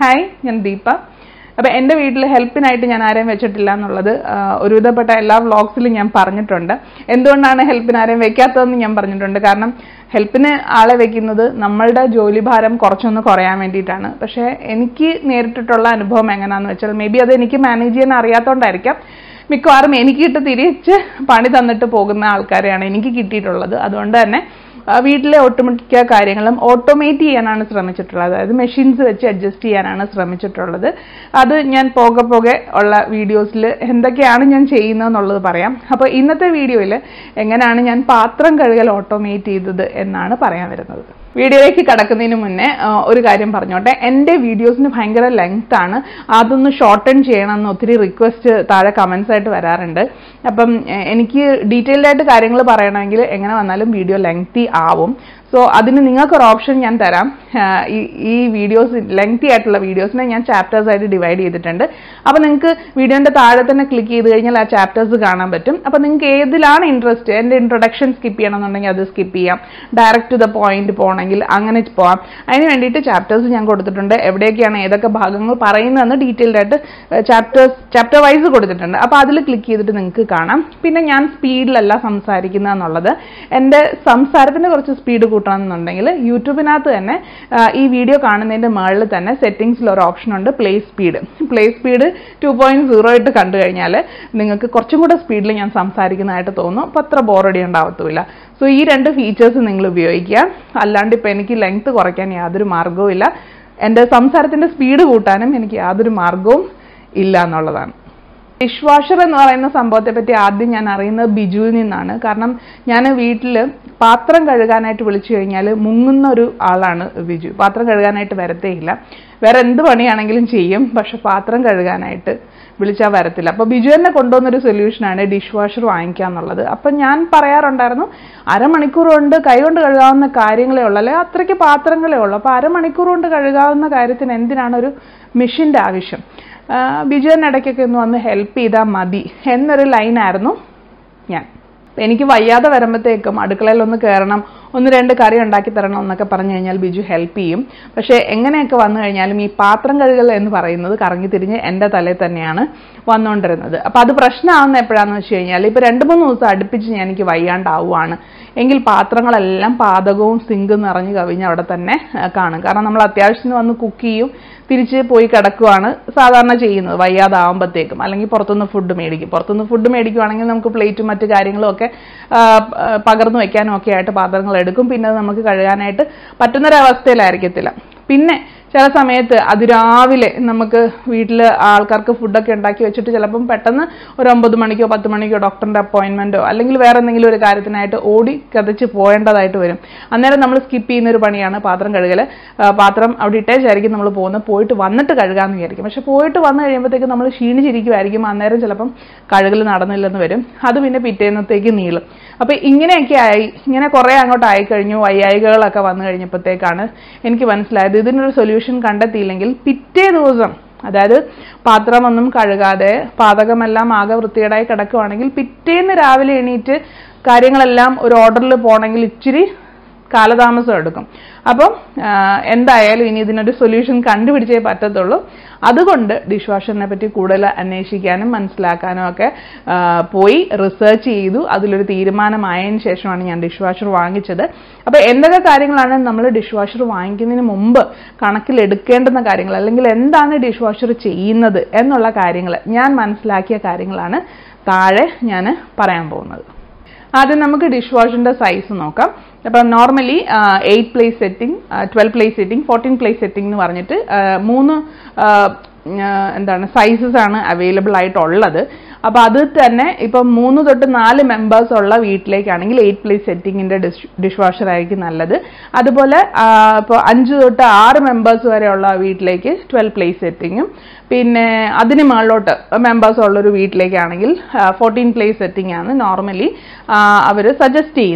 Hi ഞാൻ ദീപ അപ്പൊ എന്റെ വീട്ടിൽ ഹെൽപ്പിനായിട്ട് ഞാൻ ആരെയും വെച്ചിട്ടില്ല എന്നുള്ളത് ആ, ഒരുവിധപ്പെട്ട എല്ലാ വ്ളോഗ്സിലും ഞാൻ പറഞ്ഞിട്ടുണ്ട് എന്തുകൊണ്ടാണ് ഹെൽപ്പിന് ആരെയും വെക്കാത്തതെന്ന് ഞാൻ പറഞ്ഞിട്ടുണ്ട് കാരണം ഹെൽപ്പിന് ആളെ വെക്കുന്നത് നമ്മളുടെ ജോലിഭാരം കുറച്ചൊന്ന് കുറയാൻ വേണ്ടിയിട്ടാണ് പക്ഷേ എനിക്ക് നേരിട്ടിട്ടുള്ള അനുഭവം എങ്ങനെയാണെന്ന് വെച്ചാൽ മേ ബി അത് എനിക്ക് മാനേജ് ചെയ്യാൻ അറിയാത്തതുകൊണ്ടായിരിക്കാം മിക്കവാറും എനിക്കിട്ട് തിരിച്ച് പണി തന്നിട്ട് പോകുന്ന ആൾക്കാരെയാണ് എനിക്ക് കിട്ടിയിട്ടുള്ളത് അതുകൊണ്ട് തന്നെ ആ, വീട്ടിലെ ഒട്ടുമിക്ക കാര്യങ്ങളും ഓട്ടോമേറ്റ് ചെയ്യാനാണ് ശ്രമിച്ചിട്ടുള്ളത് അതായത് മെഷീൻസ് വെച്ച് അഡ്ജസ്റ്റ് ചെയ്യാനാണ് ശ്രമിച്ചിട്ടുള്ളത് അത് ഞാൻ പോകെ പോകെ ഉള്ള വീഡിയോസിൽ എന്തൊക്കെയാണ് ഞാൻ ചെയ്യുന്നതെന്നുള്ളത് പറയാം അപ്പോൾ ഇന്നത്തെ വീഡിയോയിൽ എങ്ങനെയാണ് ഞാൻ പാത്രം കഴുകൽ ഓട്ടോമേറ്റ് ചെയ്തത് എന്നാണ് പറയാൻ വരുന്നത് വീഡിയോയിലേക്ക് കടക്കുന്നതിന് മുന്നേ ആ, ഒരു കാര്യം പറഞ്ഞോട്ടെ എൻ്റെ വീഡിയോസിന് ഭയങ്കര ലെങ്ത് ആണ് അതൊന്ന് ഷോർട്ടൺ ചെയ്യണമെന്ന് ഒത്തിരി റിക്വസ്റ്റ് താഴെ കമൻസ് ആയിട്ട് വരാറുണ്ട് അപ്പം എ- എനിക്ക് ഡീറ്റെയിൽഡ് ആയിട്ട് കാര്യങ്ങൾ പറയണമെങ്കിൽ എങ്ങനെ വന്നാലും വീഡിയോ ലെങ്തി ആവും സോ അതിന് നിങ്ങൾക്കൊരു ഓപ്ഷൻ ഞാൻ തരാം ആ, ഈ ഈ വീഡിയോസ് ലെങ്തി ആയിട്ടുള്ള വീഡിയോസിനെ ഞാൻ ചാപ്റ്റേഴ്സ് ആയിട്ട് ഡിവൈഡ് ചെയ്തിട്ടുണ്ട് അപ്പോൾ നിങ്ങൾക്ക് വീഡിയോന്റെ താഴെ തന്നെ ക്ലിക്ക് ചെയ്ത് കഴിഞ്ഞാൽ ആ ചാപ്റ്റേഴ്സ് കാണാൻ പറ്റും അപ്പോൾ നിങ്ങൾക്ക് ഏതിലാണ് ഇൻട്രസ്റ്റ് എൻ്റെ ഇൻട്രൊഡക്ഷൻ സ്കിപ്പ് ചെയ്യണമെന്നുണ്ടെങ്കിൽ അത് സ്കിപ്പ് ചെയ്യാം ഡയറക്റ്റ് ടു ദ പോയിന്റ് പോകണമെങ്കിൽ അങ്ങനെ പോവാം അതിന് വേണ്ടിയിട്ട് ചാപ്റ്റേഴ്സ് ഞാൻ കൊടുത്തിട്ടുണ്ട് എവിടെയൊക്കെയാണ് ഏതൊക്കെ ഭാഗങ്ങൾ പറയുന്നതെന്ന് ഡീറ്റെയിൽഡ് ആയിട്ട് ചാപ്റ്റേഴ്സ് ചാപ്റ്റർ വൈസ് കൊടുത്തിട്ടുണ്ട് അപ്പോൾ അതിൽ ക്ലിക്ക് ചെയ്തിട്ട് നിങ്ങൾക്ക് കാണാം പിന്നെ ഞാൻ സ്പീഡിലല്ല സംസാരിക്കുന്നത് എന്നുള്ളത് എൻ്റെ സംസാരത്തിന് കുറച്ച് സ്പീഡ് കൂട്ടണം എന്നുണ്ടെങ്കിൽ യൂട്യൂബിനകത്ത് തന്നെ ആ, ഈ വീഡിയോ കാണുന്നതിൻ്റെ മുകളിൽ തന്നെ സെറ്റിംഗ്സിൽ ഒരു ഓപ്ഷൻ ഉണ്ട് play speed play speed two point zero ഇട്ട് കണ്ടു കഴിഞ്ഞാൽ നിങ്ങൾക്ക് കുറച്ചും കൂടെ സ്പീഡിൽ ഞാൻ സംസാരിക്കുന്നതായിട്ട് തോന്നും അപ്പോൾ അത്ര ബോറടി ഉണ്ടാവത്തുമില്ല സോ ഈ രണ്ട് ഫീച്ചേഴ്സ് നിങ്ങൾ ഉപയോഗിക്കുക അല്ലാണ്ട് ഇപ്പം എനിക്ക് ലെങ്ത് കുറയ്ക്കാൻ യാതൊരു മാർഗവും ഇല്ല എൻ്റെ സംസാരത്തിൻ്റെ സ്പീഡ് കൂട്ടാനും എനിക്ക് യാതൊരു മാർഗവും ഇല്ല എന്നുള്ളതാണ് ഡിഷ് വാഷർ എന്ന് പറയുന്ന സംഭവത്തെ പറ്റി ആദ്യം ഞാൻ അറിയുന്നത് ബിജുവിൽ നിന്നാണ് കാരണം ഞാൻ വീട്ടിൽ പാത്രം കഴുകാനായിട്ട് വിളിച്ചു കഴിഞ്ഞാൽ മുങ്ങുന്ന ഒരു ആളാണ് ബിജു പാത്രം കഴുകാനായിട്ട് വരത്തേയില്ല വേറെ എന്ത് പണിയാണെങ്കിലും ചെയ്യും പക്ഷെ പാത്രം കഴുകാനായിട്ട് വിളിച്ചാൽ വരത്തില്ല അപ്പോൾ ബിജു എന്നെ കൊണ്ടുവന്നൊരു സൊല്യൂഷനാണ് ഡിഷ് വാഷർ വാങ്ങിക്കുക എന്നുള്ളത് അപ്പം ഞാൻ പറയാറുണ്ടായിരുന്നു അരമണിക്കൂർ കൊണ്ട് കൈ കൊണ്ട് കഴുകാവുന്ന കാര്യങ്ങളേ ഉള്ളൂ അല്ലെ അത്രയ്ക്ക് പാത്രങ്ങളേ ഉള്ളൂ അപ്പോൾ അരമണിക്കൂർ കൊണ്ട് കഴുകാവുന്ന കാര്യത്തിന് എന്തിനാണ് ഒരു മെഷീൻ്റെ ആവശ്യം ആ, ബിജുവിൻ ഇടയ്ക്കൊക്കെ ഒന്ന് വന്ന് ഹെൽപ്പ് ചെയ്താൽ മതി എന്നൊരു ലൈനായിരുന്നു ഞാൻ എനിക്ക് വയ്യാതെ വരുമ്പോഴത്തേക്കും അടുക്കളയിൽ ഒന്ന് കയറണം ഒന്ന് രണ്ട് കറി ഉണ്ടാക്കി തരണം എന്നൊക്കെ പറഞ്ഞു കഴിഞ്ഞാൽ ബിജു ഹെൽപ്പ് ചെയ്യും പക്ഷേ എങ്ങനെയൊക്കെ വന്നു കഴിഞ്ഞാലും ഈ പാത്രം കഴുകൽ എന്ന് പറയുന്നത് കറങ്ങി തിരിഞ്ഞ് എൻ്റെ തലയിൽ തന്നെയാണ് വന്നുകൊണ്ടിരുന്നത് അപ്പം അത് പ്രശ്നമാവുന്ന എപ്പോഴാണെന്ന് വെച്ച് കഴിഞ്ഞാൽ ഇപ്പോൾ രണ്ട് മൂന്ന് ദിവസം അടുപ്പിച്ച് ഞാൻ എനിക്ക് വയ്യാണ്ടാവുകയാണ് എങ്കിൽ പാത്രങ്ങളെല്ലാം പാതകവും സിങ്കും നിറഞ്ഞു കവിഞ്ഞ് അവിടെ തന്നെ ആ, കാണും കാരണം നമ്മൾ അത്യാവശ്യത്തിന് വന്ന് കുക്ക് ചെയ്യും തിരിച്ച് പോയി കിടക്കുവാണ് സാധാരണ ചെയ്യുന്നത് വയ്യാതാവുമ്പോഴത്തേക്കും അല്ലെങ്കിൽ പുറത്തുനിന്ന് ഫുഡ് മേടിക്കും പുറത്തുനിന്ന് ഫുഡ് മേടിക്കുവാണെങ്കിൽ നമുക്ക് പ്ലേറ്റും മറ്റു കാര്യങ്ങളും ഒക്കെ ആ, ആ, പകർന്നു വെക്കാനും ഒക്കെ ആയിട്ട് പാത്രങ്ങൾ എടുക്കും പിന്നെ അത് നമുക്ക് കഴുകാനായിട്ട് പറ്റുന്നൊരവസ്ഥയിലായിരിക്കത്തില്ല പിന്നെ ചില സമയത്ത് അതിരാവിലെ നമുക്ക് വീട്ടിൽ ആൾക്കാർക്ക് ഫുഡൊക്കെ ഉണ്ടാക്കി വെച്ചിട്ട് ചിലപ്പം പെട്ടെന്ന് ഒരു ഒമ്പത് മണിക്കോ പത്ത് മണിക്കോ ഡോക്ടറിന്റെ അപ്പോയിന്റ്മെന്റോ അല്ലെങ്കിൽ വേറെ എന്തെങ്കിലും ഒരു കാര്യത്തിനായിട്ട് ഓടി കതച്ച് പോകേണ്ടതായിട്ട് വരും അന്നേരം നമ്മൾ സ്കിപ്പ് ചെയ്യുന്ന ഒരു പണിയാണ് പാത്രം കഴുകൽ ആ, പാത്രം അവിടെ ഇട്ടേച്ചായിരിക്കും നമ്മൾ പോകുന്നത് പോയിട്ട് വന്നിട്ട് കഴുകാമെന്ന് വിചാരിക്കും പക്ഷെ പോയിട്ട് വന്നു കഴിയുമ്പോഴത്തേക്ക് നമ്മൾ ക്ഷീണിച്ചിരിക്കുമായിരിക്കും അന്നേരം ചിലപ്പം കഴുകൽ നടന്നില്ലെന്ന് വരും അത് പിന്നെ പിറ്റേന്നത്തേക്ക് നീളും അപ്പൊ ഇങ്ങനെയൊക്കെ ആയി ഇങ്ങനെ കുറെ അങ്ങോട്ട് ആയി കഴിഞ്ഞു വയ്യായികകളൊക്കെ വന്നു കഴിഞ്ഞപ്പോഴത്തേക്കാണ് എനിക്ക് മനസ്സിലായത് ഇതിനൊരു സൊല്യൂഷൻ കണ്ടെത്തിയില്ലെങ്കിൽ പിറ്റേ ദിവസം അതായത് പാത്രമൊന്നും കഴുകാതെ പാതകമെല്ലാം ആകെ വൃത്തികേടായി കിടക്കുവാണെങ്കിൽ പിറ്റേന്ന് രാവിലെ എണീറ്റ് കാര്യങ്ങളെല്ലാം ഒരു ഓർഡറിൽ പോകണമെങ്കിൽ ഇച്ചിരി കാലതാമസം എടുക്കും അപ്പം ആ, എന്തായാലും ഇനി ഇതിനൊരു സൊല്യൂഷൻ കണ്ടുപിടിച്ചേ പറ്റത്തുള്ളൂ അതുകൊണ്ട് ഡിഷ് വാഷറിനെ പറ്റി കൂടുതൽ അന്വേഷിക്കാനും മനസ്സിലാക്കാനും ഒക്കെ ആ, പോയി റിസർച്ച് ചെയ്തു അതിലൊരു തീരുമാനമായതിനു ശേഷമാണ് ഞാൻ ഡിഷ് വാഷർ വാങ്ങിച്ചത് അപ്പോൾ എന്തൊക്കെ കാര്യങ്ങളാണ് നമ്മൾ ഡിഷ് വാഷർ വാങ്ങിക്കുന്നതിന് മുമ്പ് കണക്കിലെടുക്കേണ്ടുന്ന കാര്യങ്ങൾ അല്ലെങ്കിൽ എന്താണ് ഡിഷ് വാഷർ ചെയ്യുന്നത് എന്നുള്ള കാര്യങ്ങൾ ഞാൻ മനസ്സിലാക്കിയ കാര്യങ്ങളാണ് താഴെ ഞാൻ പറയാൻ പോകുന്നത് ആദ്യം നമുക്ക് ഡിഷ് വാഷിന്റെ സൈസ് നോക്കാം അപ്പം normally eight place setting twelve place setting fourteen place setting എന്ന് പറഞ്ഞിട്ട് ആ, മൂന്ന് ആ, ആ, എന്താണ് സൈസസ് ആണ് അവൈലബിൾ ആയിട്ടുള്ളത് അപ്പോൾ അത് തന്നെ ഇപ്പം മൂന്ന് തൊട്ട് നാല് മെമ്പേഴ്സ് ഉള്ള വീട്ടിലേക്കാണെങ്കിൽ എയ്റ്റ് പ്ലേസ് സെറ്റിങ്ങിന്റെ ഡിഷ് ഡിഷ് വാഷർ ആയിരിക്കും നല്ലത് അതുപോലെ ഇപ്പോൾ അഞ്ച് തൊട്ട് ആറ് മെമ്പേഴ്സ് വരെയുള്ള വീട്ടിലേക്ക് ട്വൽവ് പ്ലേസ് സെറ്റിങ്ങും പിന്നെ അതിന് മുകളിലോട്ട് മെമ്പേഴ്സ് ഉള്ളൊരു വീട്ടിലേക്കാണെങ്കിൽ ഫോർട്ടീൻ പ്ലേസ് സെറ്റിംഗ് ആണ് നോർമലി അവർ സജസ്റ്റ് ചെയ്യുന്നത്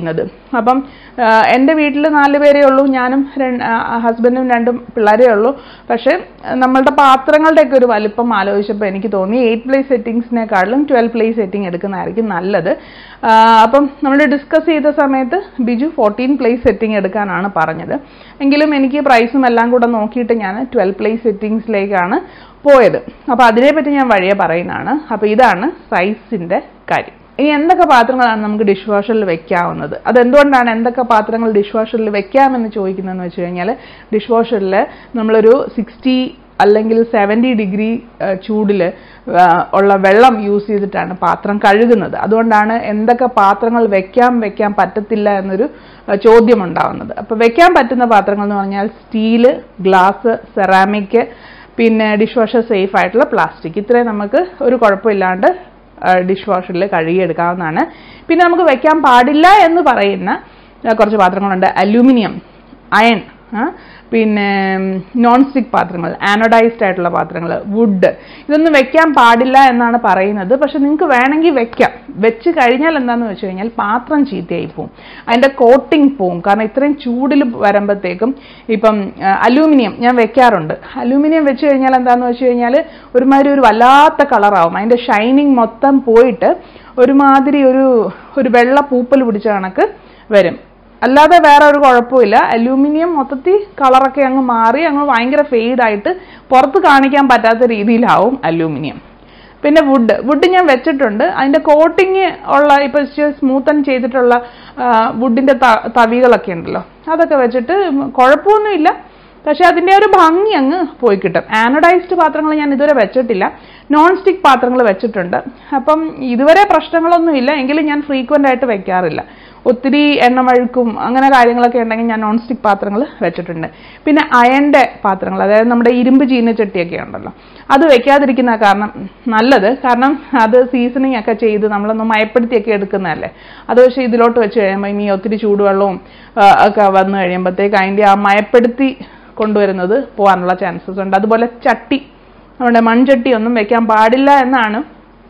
അപ്പം ആ, എൻ്റെ വീട്ടിൽ നാല് പേരേ ഉള്ളൂ ഞാനും ഹസ്ബൻഡും രണ്ടും പിള്ളേരേ ഉള്ളൂ പക്ഷേ ആ, നമ്മളുടെ പാത്രങ്ങളുടെയൊക്കെ ഒരു വലിപ്പം ആലോചിച്ചപ്പോൾ എനിക്ക് തോന്നി എയ്റ്റ് പ്ലേസ് സെറ്റിങ്സിനെക്കാളും ട്വൽവ് പ്ലേസ് സെറ്റിംഗ് എടുക്കുന്നതായിരിക്കും നല്ലത് ആ, അപ്പം നമ്മൾ ഡിസ്കസ് ചെയ്ത സമയത്ത് ബിജു ഫോർട്ടീൻ പ്ലേസ് സെറ്റിംഗ് എടുക്കാനാണ് പറഞ്ഞത് എങ്കിലും എനിക്ക് പ്രൈസും എല്ലാം കൂടെ നോക്കിയിട്ട് ഞാൻ ട്വൽവ് പ്ലേസ് സെറ്റിങ്സിലേക്കാണ് പോയത് അപ്പോൾ അതിനെപ്പറ്റി ഞാൻ വഴിയെ പറയുന്നതാണ് അപ്പോൾ ഇതാണ് സൈസിൻ്റെ കാര്യം ഇനി എന്തൊക്കെ പാത്രങ്ങളാണ് നമുക്ക് ഡിഷ് വാഷറിൽ വെക്കാവുന്നത് അതെന്തുകൊണ്ടാണ് എന്തൊക്കെ പാത്രങ്ങൾ ഡിഷ് വാഷറിൽ വെക്കാമെന്ന് ചോദിക്കുന്നതെന്ന് വെച്ച് കഴിഞ്ഞാൽ ഡിഷ് വാഷറിൽ നമ്മളൊരു സിക്സ്റ്റി അല്ലെങ്കിൽ സെവൻറ്റി ഡിഗ്രി ചൂടിൽ ഉള്ള വെള്ളം യൂസ് ചെയ്തിട്ടാണ് പാത്രം കഴുകുന്നത് അതുകൊണ്ടാണ് എന്തൊക്കെ പാത്രങ്ങൾ വെക്കാം വെക്കാൻ പറ്റത്തില്ല എന്നൊരു ആ, ചോദ്യം ഉണ്ടാവുന്നത് അപ്പോൾ വെക്കാൻ പറ്റുന്ന പാത്രങ്ങൾ എന്ന് പറഞ്ഞാൽ സ്റ്റീല് ഗ്ലാസ് സെറാമിക് പിന്നെ ഡിഷ് വാഷർ സേഫ് ആയിട്ടുള്ള പ്ലാസ്റ്റിക് ഇത്രയും നമുക്ക് ഒരു കുഴപ്പമില്ലാണ്ട് ഡിഷ് വാഷറിൽ കഴുകിയെടുക്കാവുന്നതാണ് പിന്നെ നമുക്ക് വെക്കാൻ പാടില്ല എന്ന് പറയുന്ന ആ, കുറച്ച് പാത്രങ്ങളുണ്ട് അലൂമിനിയം അയൺ പിന്നെ നോൺ സ്റ്റിക്ക് പാത്രങ്ങൾ ആനോഡൈസ്ഡ് ആയിട്ടുള്ള പാത്രങ്ങൾ വുഡ് ഇതൊന്നും വെക്കാൻ പാടില്ല എന്നാണ് പറയുന്നത് പക്ഷെ നിങ്ങൾക്ക് വേണമെങ്കിൽ വെക്കാം വെച്ച് കഴിഞ്ഞാൽ എന്താന്ന് വെച്ച് കഴിഞ്ഞാൽ പാത്രം ചീത്തയായി പോവും അതിൻ്റെ കോട്ടിംഗ് പോവും കാരണം ഇത്രയും ചൂടിൽ വരുമ്പോഴത്തേക്കും ഇപ്പം അലൂമിനിയം ഞാൻ വെക്കാറുണ്ട് അലൂമിനിയം വെച്ച് കഴിഞ്ഞാൽ എന്താന്ന് വെച്ച് കഴിഞ്ഞാൽ ഒരുമാതിരി ഒരു വല്ലാത്ത കളറാവും അതിൻ്റെ ഷൈനിങ് മൊത്തം പോയിട്ട് ഒരുമാതിരി ഒരു ഒരു വെള്ള പൂപ്പൽ പിടിച്ച കണക്ക് വരും അല്ലാതെ വേറെ ഒരു കുഴപ്പമില്ല അലൂമിനിയം മൊത്തത്തിൽ കളറൊക്കെ അങ്ങ് മാറി അങ്ങ് ഭയങ്കര ഫെയ്ഡായിട്ട് പുറത്ത് കാണിക്കാൻ പറ്റാത്ത രീതിയിലാവും അലൂമിനിയം പിന്നെ വുഡ് വുഡ് ഞാൻ വെച്ചിട്ടുണ്ട് അതിന്റെ കോട്ടിങ് ഉള്ള ഇപ്പൊ സ്മൂത്തൻ ചെയ്തിട്ടുള്ള വുഡിന്റെ തവികളൊക്കെ ഉണ്ടല്ലോ അതൊക്കെ വെച്ചിട്ട് കുഴപ്പമൊന്നുമില്ല പക്ഷെ അതിന്റെ ഒരു ഭംഗി അങ്ങ് പോയി കിട്ടും ആനോഡൈസ്ഡ് പാത്രങ്ങൾ ഞാൻ ഇതുവരെ വെച്ചിട്ടില്ല നോൺ സ്റ്റിക്ക് പാത്രങ്ങൾ വെച്ചിട്ടുണ്ട് അപ്പം ഇതുവരെ പ്രശ്നങ്ങളൊന്നുമില്ല എങ്കിലും ഞാൻ ഫ്രീക്വന്റ് ആയിട്ട് വെക്കാറില്ല ഒത്തിരി എണ്ണമഴുക്കും അങ്ങനെ കാര്യങ്ങളൊക്കെ ഉണ്ടെങ്കിൽ ഞാൻ നോൺ സ്റ്റിക്ക് പാത്രങ്ങൾ വെച്ചിട്ടുണ്ട് പിന്നെ അയന്റെ പാത്രങ്ങൾ അതായത് നമ്മുടെ ഇരുമ്പ് ചീനച്ചട്ടിയൊക്കെ ഉണ്ടല്ലോ അത് വെക്കാതിരിക്കുന്ന കാരണം നല്ലത് കാരണം അത് സീസണിങ് ഒക്കെ ചെയ്ത് നമ്മളൊന്ന് മയപ്പെടുത്തിയൊക്കെ എടുക്കുന്നതല്ലേ അത് പക്ഷേ ഇതിലോട്ട് വെച്ച് കഴിയുമ്പോൾ ഇനി ഒത്തിരി ചൂടുവെള്ളവും ആ, ഒക്കെ വന്നു കഴിയുമ്പോഴത്തേക്ക് അതിൻ്റെ ആ മയപ്പെടുത്തി കൊണ്ടുവരുന്നത് പോകാനുള്ള ചാൻസസ് ഉണ്ട് അതുപോലെ ചട്ടി നമ്മുടെ മൺചട്ടി ഒന്നും വെക്കാൻ പാടില്ല എന്നാണ്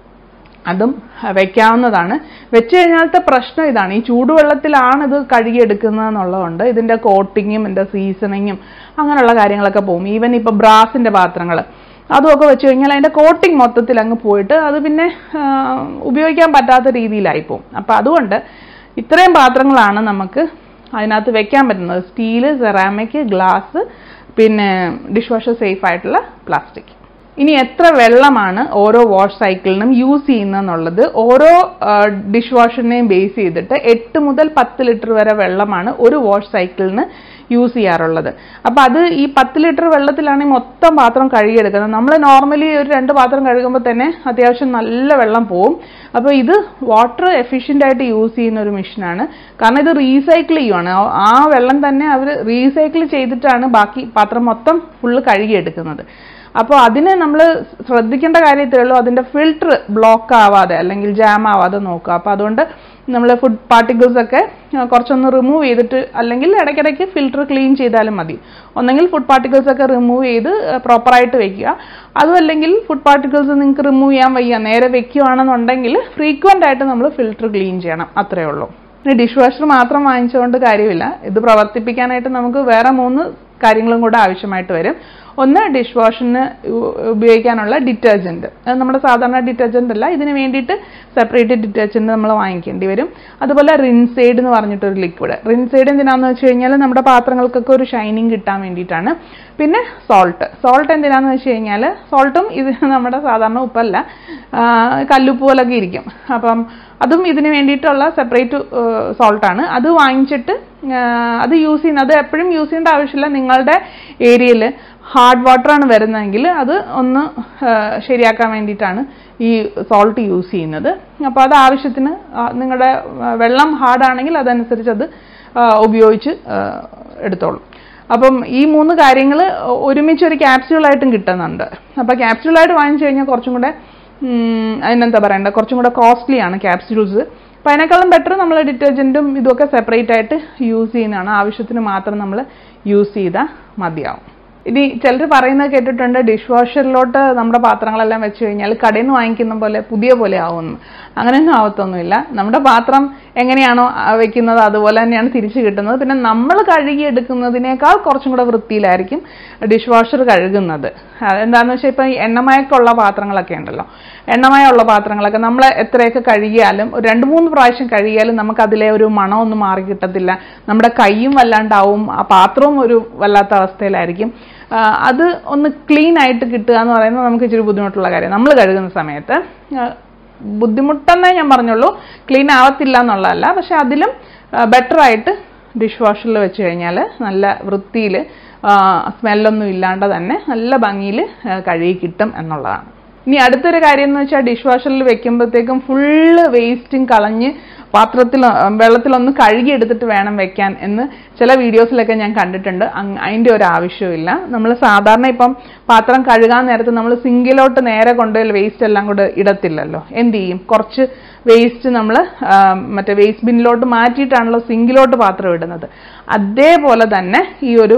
അതും വെക്കാവുന്നതാണ് വെച്ച് കഴിഞ്ഞാലത്തെ പ്രശ്നം ഇതാണ് ഈ ചൂടുവെള്ളത്തിലാണ് ഇത് കഴുകിയെടുക്കുന്നത് എന്നുള്ളതുകൊണ്ട് ഇതിന്റെ കോട്ടിങ്ങും ഇതിന്റെ സീസണിങ്ങും അങ്ങനെയുള്ള കാര്യങ്ങളൊക്കെ പോകും ഈവൻ ഇപ്പൊ ബ്രാസിന്റെ പാത്രങ്ങൾ അതുമൊക്കെ വെച്ച് കഴിഞ്ഞാൽ അതിന്റെ കോട്ടിങ് മൊത്തത്തിൽ അങ്ങ് പോയിട്ട് അത് പിന്നെ ആ, ഉപയോഗിക്കാൻ പറ്റാത്ത രീതിയിലായി പോകും അപ്പൊ അതുകൊണ്ട് ഇത്രയും പാത്രങ്ങളാണ് നമുക്ക് അതിനകത്ത് വെക്കാൻ പറ്റുന്നത് സ്റ്റീല് സെറാമിക് ഗ്ലാസ് പിന്നെ ഡിഷ് വാഷർ സേഫ് ആയിട്ടുള്ള പ്ലാസ്റ്റിക് ഇനി എത്ര വെള്ളമാണ് ഓരോ വാഷ് സൈക്കിളിനും യൂസ് ചെയ്യുന്നതെന്നുള്ളത് ഓരോ ഡിഷ് വാഷറിനെയും ബേസ് ചെയ്തിട്ട് എട്ട് മുതൽ പത്ത് ലിറ്റർ വരെ വെള്ളമാണ് ഒരു വാഷ് സൈക്കിളിന് യൂസ് ചെയ്യാറുള്ളത് അപ്പൊ അത് ഈ പത്ത് ലിറ്റർ വെള്ളത്തിലാണ് ഈ മൊത്തം പാത്രം കഴുകിയെടുക്കുന്നത് നമ്മൾ നോർമലി ഒരു രണ്ട് പാത്രം കഴുകുമ്പോൾ തന്നെ അത്യാവശ്യം നല്ല വെള്ളം പോവും അപ്പോൾ ഇത് വാട്ടർ എഫിഷ്യൻ്റ് ആയിട്ട് യൂസ് ചെയ്യുന്ന ഒരു മെഷീനാണ് കാരണം ഇത് റീസൈക്കിൾ ചെയ്യുവാണ് ആ- ആ വെള്ളം തന്നെ അവർ റീസൈക്കിൾ ചെയ്തിട്ടാണ് ബാക്കി പാത്രം മൊത്തം ഫുള്ള് കഴുകിയെടുക്കുന്നത് അപ്പോൾ അതിന് നമ്മൾ ശ്രദ്ധിക്കേണ്ട കാര്യത്തേ ഉള്ളൂ അതിന്റെ ഫിൽട്ടർ ബ്ലോക്ക് ആവാതെ അല്ലെങ്കിൽ ജാം ആവാതെ നോക്കുക അപ്പോൾ അതുകൊണ്ട് നമ്മൾ ഫുഡ് പാർട്ടിക്കിൾസ് ഒക്കെ ആ, കുറച്ചൊന്ന് റിമൂവ് ചെയ്തിട്ട് അല്ലെങ്കിൽ ഇടയ്ക്കിടയ്ക്ക് ഫിൽട്ടർ ക്ലീൻ ചെയ്താലും മതി ഒന്നെങ്കിൽ ഫുഡ് പാർട്ടിക്കിൾസ് ഒക്കെ റിമൂവ് ചെയ്ത് പ്രോപ്പറായിട്ട് വെക്കുക അതും അല്ലെങ്കിൽ ഫുഡ് പാർട്ടിക്കിൾസ് നിങ്ങൾക്ക് റിമൂവ് ചെയ്യാൻ വയ്യ നേരെ വെക്കുകയാണെന്നുണ്ടെങ്കിൽ ഫ്രീക്വന്റ് ആയിട്ട് നമ്മൾ ഫിൽട്ടർ ക്ലീൻ ചെയ്യണം അത്രേ ഉള്ളൂ ഇനി ഡിഷ് വാഷർ മാത്രം വാങ്ങിച്ചുകൊണ്ട് കാര്യമില്ല ഇത് പ്രവർത്തിപ്പിക്കാനായിട്ട് നമുക്ക് വേറെ മൂന്ന് കാര്യങ്ങളും കൂടെ ആവശ്യമായിട്ട് വരും ഒന്ന് ഡിഷ് വാഷിന് ഉപയോഗിക്കാനുള്ള ഡിറ്റർജന്റ് അത് നമ്മുടെ സാധാരണ ഡിറ്റർജന്റ് അല്ല ഇതിന് വേണ്ടിയിട്ട് സെപ്പറേറ്റ് ഡിറ്റർജന്റ് നമ്മൾ വാങ്ങിക്കേണ്ടി വരും അതുപോലെ റിൻസൈഡ് എന്ന് പറഞ്ഞിട്ടൊരു ലിക്വിഡ് റിൻസൈഡ് എന്തിനാന്ന് വെച്ച് കഴിഞ്ഞാൽ നമ്മുടെ പാത്രങ്ങൾക്കൊക്കെ ഒരു ഷൈനിങ് കിട്ടാൻ വേണ്ടിയിട്ടാണ് പിന്നെ സോൾട്ട് സോൾട്ട് എന്തിനാന്ന് വെച്ച് കഴിഞ്ഞാൽ സോൾട്ടും ഇത് നമ്മുടെ സാധാരണ ഉപ്പല്ല ആ, കല്ലുപ്പ് പോലൊക്കെ ഇരിക്കും അപ്പം അതും ഇതിന് വേണ്ടിയിട്ടുള്ള സെപ്പറേറ്റ് സോൾട്ടാണ് അത് വാങ്ങിച്ചിട്ട് ആ, അത് യൂസ് ചെയ്യുന്നത് അത് എപ്പോഴും യൂസ് ചെയ്യേണ്ട ആവശ്യമില്ല നിങ്ങളുടെ ഏരിയയിൽ ഹാർഡ് വാട്ടർ ആണ് വരുന്നതെങ്കിൽ അത് ഒന്ന് ആ, ശരിയാക്കാൻ വേണ്ടിയിട്ടാണ് ഈ സോൾട്ട് യൂസ് ചെയ്യുന്നത് അപ്പോൾ അത് ആവശ്യത്തിന് ആ, നിങ്ങളുടെ ആ, വെള്ളം ഹാർഡാണെങ്കിൽ അതനുസരിച്ച് അത് ആ, ഉപയോഗിച്ച് ആ, എടുത്തോളും അപ്പം ഈ മൂന്ന് കാര്യങ്ങൾ ഒരുമിച്ച് ഒരു ക്യാപ്സ്യൂളായിട്ടും കിട്ടുന്നുണ്ട് അപ്പോൾ ക്യാപ്സ്യൂളായിട്ട് വാങ്ങിച്ചു കഴിഞ്ഞാൽ കുറച്ചും കൂടെ ഉം, അതിനെന്താ പറയണ്ട കുറച്ചും കൂടെ കോസ്റ്റ്ലി ആണ് ക്യാപ്സ്യൂൾസ് അപ്പോൾ അതിനേക്കാളും ബെറ്റർ നമ്മൾ ഡിറ്റർജൻറ്റും ഇതൊക്കെ സെപ്പറേറ്റ് ആയിട്ട് യൂസ് ചെയ്യുന്നതാണ് ആവശ്യത്തിന് മാത്രം നമ്മൾ യൂസ് ചെയ്താൽ മതിയാവും ഇനി ചിലർ പറയുന്നത് കേട്ടിട്ടുണ്ട് ഡിഷ് വാഷറിലോട്ട് നമ്മുടെ പാത്രങ്ങളെല്ലാം വെച്ച് കഴിഞ്ഞാൽ കടയിൽ നിന്ന് വാങ്ങിക്കുന്ന പോലെ പുതിയ പോലെ ആവുമെന്ന് അങ്ങനെയൊന്നും ആവത്തൊന്നുമില്ല നമ്മുടെ പാത്രം എങ്ങനെയാണോ ആ, വെക്കുന്നത് അതുപോലെ തന്നെയാണ് തിരിച്ചു കിട്ടുന്നത് പിന്നെ നമ്മൾ കഴുകി എടുക്കുന്നതിനേക്കാൾ കുറച്ചും കൂടെ വൃത്തിയിലായിരിക്കും ഡിഷ് വാഷർ കഴുകുന്നത് എന്താണെന്ന് വെച്ചാൽ ഇപ്പം ഈ എണ്ണമയക്കമുള്ള പാത്രങ്ങളൊക്കെ ഉണ്ടല്ലോ എണ്ണമയമുള്ള പാത്രങ്ങളൊക്കെ നമ്മൾ എത്രയൊക്കെ കഴുകിയാലും ഒരു രണ്ട് മൂന്ന് പ്രാവശ്യം കഴുകിയാലും നമുക്ക് അതിലെ ഒരു മണമൊന്നും മാറി കിട്ടത്തില്ല നമ്മുടെ കൈയും വല്ലാണ്ടാവും ആ പാത്രവും ഒരു വല്ലാത്ത അവസ്ഥയിലായിരിക്കും ആ, അത് ഒന്ന് ക്ലീൻ ആയിട്ട് കിട്ടുക എന്ന് പറയുന്നത് നമുക്ക് ഇച്ചിരി ബുദ്ധിമുട്ടുള്ള കാര്യം നമ്മൾ കഴുകുന്ന സമയത്ത് ആ, ബുദ്ധിമുട്ടെന്നേ ഞാൻ പറഞ്ഞുള്ളൂ ക്ലീൻ ആവത്തില്ല എന്നുള്ളതല്ല പക്ഷെ അതിലും ബെറ്റർ ആയിട്ട് ഡിഷ് വാഷറിൽ വെച്ച് കഴിഞ്ഞാൽ നല്ല വൃത്തിയിൽ സ്മെല്ലൊന്നും ഇല്ലാണ്ട് തന്നെ നല്ല ഭംഗിയിൽ കഴുകി കിട്ടും എന്നുള്ളതാണ് ഇനി അടുത്തൊരു കാര്യം എന്ന് വെച്ചാൽ ഡിഷ് വാഷറിൽ വെക്കുമ്പോഴത്തേക്കും ഫുള്ള് വേസ്റ്റും കളഞ്ഞ് പാത്രത്തിൽ വെള്ളത്തിലൊന്ന് കഴുകി എടുത്തിട്ട് വേണം വെക്കാൻ എന്ന് ചില വീഡിയോസിലൊക്കെ ഞാൻ കണ്ടിട്ടുണ്ട് അങ്- അതിൻ്റെ ഒരു ആവശ്യമില്ല നമ്മൾ സാധാരണ ഇപ്പം പാത്രം കഴുകാൻ നേരത്ത് നമ്മൾ സിങ്കിലോട്ട് നേരെ കൊണ്ടുപോയി വേസ്റ്റ് എല്ലാം കൂടെ ഇടത്തില്ലല്ലോ എന്ത് ചെയ്യും കുറച്ച് വേസ്റ്റ് നമ്മൾ മറ്റേ വേസ്റ്റ് ബിന്നിലോട്ട് മാറ്റിയിട്ടാണല്ലോ സിങ്കിലോട്ട് പാത്രം ഇടുന്നത് അതേപോലെ തന്നെ ഈ ഒരു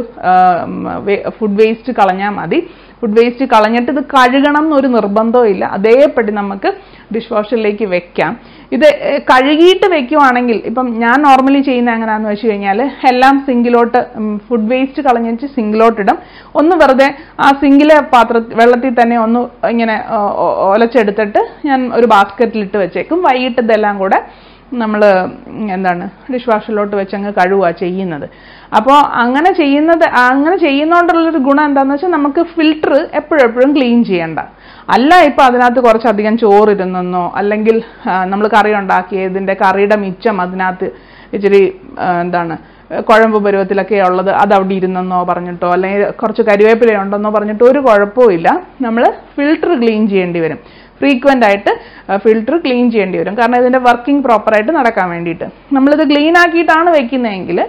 ഫുഡ് വേസ്റ്റ് കളഞ്ഞാൽ മതി ഫുഡ് വേസ്റ്റ് കളഞ്ഞിട്ട് ഇത് കഴുകണം എന്നൊരു നിർബന്ധവും ഇല്ല അതേപടി നമുക്ക് ഡിഷ് വാഷറിലേക്ക് വെക്കാം ഇത് ഏഹ്, കഴുകിയിട്ട് വെക്കുവാണെങ്കിൽ ഇപ്പം ഞാൻ നോർമലി ചെയ്യുന്ന എങ്ങനെയാന്ന് വെച്ച് കഴിഞ്ഞാൽ എല്ലാം സിങ്കിലോട്ട് ഫുഡ് വേസ്റ്റ് കളഞ്ഞിട്ട് സിങ്കിലോട്ട് ഇടും ഒന്ന് വെറുതെ ആ സിങ്കിലെ പാത്ര വെള്ളത്തിൽ തന്നെ ഒന്ന് ഇങ്ങനെ ഓ, ഓ, ഒലച്ചെടുത്തിട്ട് ഞാൻ ഒരു ബാസ്ക്കറ്റിലിട്ട് വെച്ചേക്കും വൈകിട്ട് ഇതെല്ലാം കൂടെ നമ്മൾ എന്താണ് ഡിഷ് വാഷറിലോട്ട് വെച്ച് അങ്ങ് കഴുകുക ചെയ്യുന്നത് അപ്പോൾ അങ്ങനെ ചെയ്യുന്നത് അങ്ങനെ ചെയ്യുന്നതുകൊണ്ടുള്ളൊരു ഗുണം എന്താണെന്ന് വെച്ചാൽ നമുക്ക് ഫിൽറ്റർ എപ്പോഴും എപ്പോഴും ക്ലീൻ ചെയ്യണ്ട അല്ല ഇപ്പം അതിനകത്ത് കുറച്ചധികം ചോറിരുന്നെന്നോ അല്ലെങ്കിൽ നമ്മൾ കറി ഉണ്ടാക്കിയതിൻ്റെ കറിയുടെ മിച്ചം അതിനകത്ത് ഇച്ചിരി ആ, എന്താണ് കുഴമ്പ് പരുവത്തിലൊക്കെ ഉള്ളത് അത് അവിടെ ഇരുന്നെന്നോ പറഞ്ഞിട്ടോ അല്ലെങ്കിൽ കുറച്ച് കരിവേപ്പില ഉണ്ടെന്നോ പറഞ്ഞിട്ടോ ഒരു കുഴപ്പവും ഇല്ല നമ്മൾ ഫിൽറ്റർ ക്ലീൻ ചെയ്യേണ്ടി വരും ഫ്രീക്വൻ്റ് ആയിട്ട് ഫിൽറ്റർ ക്ലീൻ ചെയ്യേണ്ടി വരും കാരണം ഇതിൻ്റെ വർക്കിംഗ് പ്രോപ്പറായിട്ട് നടക്കാൻ വേണ്ടിയിട്ട് നമ്മളിത് ക്ലീൻ ആക്കിയിട്ടാണ് വെക്കുന്നതെങ്കിൽ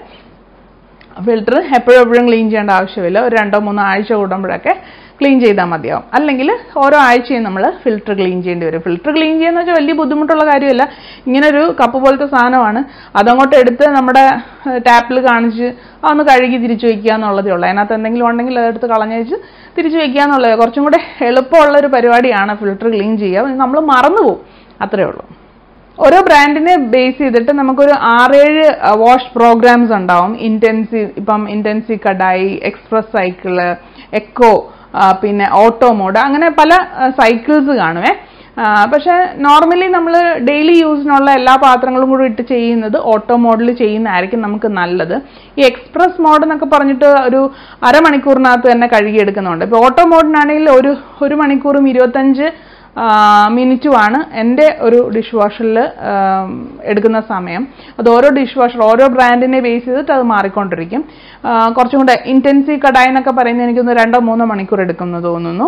ഫിൽറ്റർ എപ്പോഴും എപ്പോഴും ക്ലീൻ ചെയ്യേണ്ട ആവശ്യമില്ല ഒരു രണ്ടോ മൂന്നോ ആഴ്ച കൂടുമ്പോഴൊക്കെ ക്ലീൻ ചെയ്താൽ മതിയാവും അല്ലെങ്കിൽ ഓരോ ആഴ്ചയും നമ്മൾ ഫിൽറ്റർ ക്ലീൻ ചെയ്യേണ്ടി വരും ഫിൽറ്റർ ക്ലീൻ ചെയ്യുന്ന വെച്ചാൽ വലിയ ബുദ്ധിമുട്ടുള്ള കാര്യമല്ല ഇങ്ങനെ ഒരു കപ്പ് പോലത്തെ സാധനമാണ് അതങ്ങോട്ട് എടുത്ത് നമ്മുടെ ടാപ്പിൽ കാണിച്ച് അതൊന്ന് കഴുകി തിരിച്ചു വയ്ക്കുക എന്നുള്ളതേ ഉള്ളൂ അതിനകത്ത് എന്തെങ്കിലും ഉണ്ടെങ്കിൽ അതെടുത്ത് കളഞ്ഞേച്ച് തിരിച്ചു വയ്ക്കുക എന്നുള്ളത് കുറച്ചും കൂടെ എളുപ്പമുള്ള ഒരു പരിപാടിയാണ് ഫിൽറ്റർ ക്ലീൻ ചെയ്യുക നമ്മൾ മറന്നു പോകും അത്രേ ഉള്ളൂ ഓരോ ബ്രാൻഡിനെ ബേസ് ചെയ്തിട്ട് നമുക്കൊരു ആറേഴ് വാഷ് പ്രോഗ്രാംസ് ഉണ്ടാവും ഇന്റൻസീവ് ഇപ്പം intensive kadai express cycle eco പിന്നെ ഓട്ടോ മോഡ് അങ്ങനെ പല സൈക്കിൾസ് കാണുമേ ആ, പക്ഷെ നോർമലി നമ്മൾ ഡെയിലി യൂസിനുള്ള എല്ലാ പാത്രങ്ങളും കൂടി ഇട്ട് ചെയ്യുന്നത് ഓട്ടോ മോഡിൽ ചെയ്യുന്നതായിരിക്കും നമുക്ക് നല്ലത് ഈ എക്സ്പ്രസ് മോഡ് എന്നൊക്കെ പറഞ്ഞിട്ട് ഒരു അരമണിക്കൂറിനകത്ത് തന്നെ കഴുകിയെടുക്കുന്നുണ്ട് ഇപ്പോൾ ഓട്ടോ മോഡിനാണെങ്കിൽ ഒരു ഒരു മണിക്കൂറും ഇരുപത്തഞ്ച് മിനിറ്റുമാണ് എൻ്റെ ഒരു ഡിഷ് വാഷറിൽ എടുക്കുന്ന സമയം അത് ഓരോ ഡിഷ് വാഷർ ഓരോ ബ്രാൻഡിനെ ബേസ് ചെയ്തിട്ട് അത് മാറിക്കൊണ്ടിരിക്കും ആ, കുറച്ചും കൂടെ ഇൻറ്റൻസീവ് കടായി എന്നൊക്കെ പറയുന്നത് എനിക്കൊന്ന് രണ്ടോ മൂന്നോ മണിക്കൂർ എടുക്കുമെന്ന് തോന്നുന്നു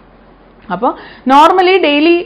അപ്പോൾ നോർമലി ഡെയിലി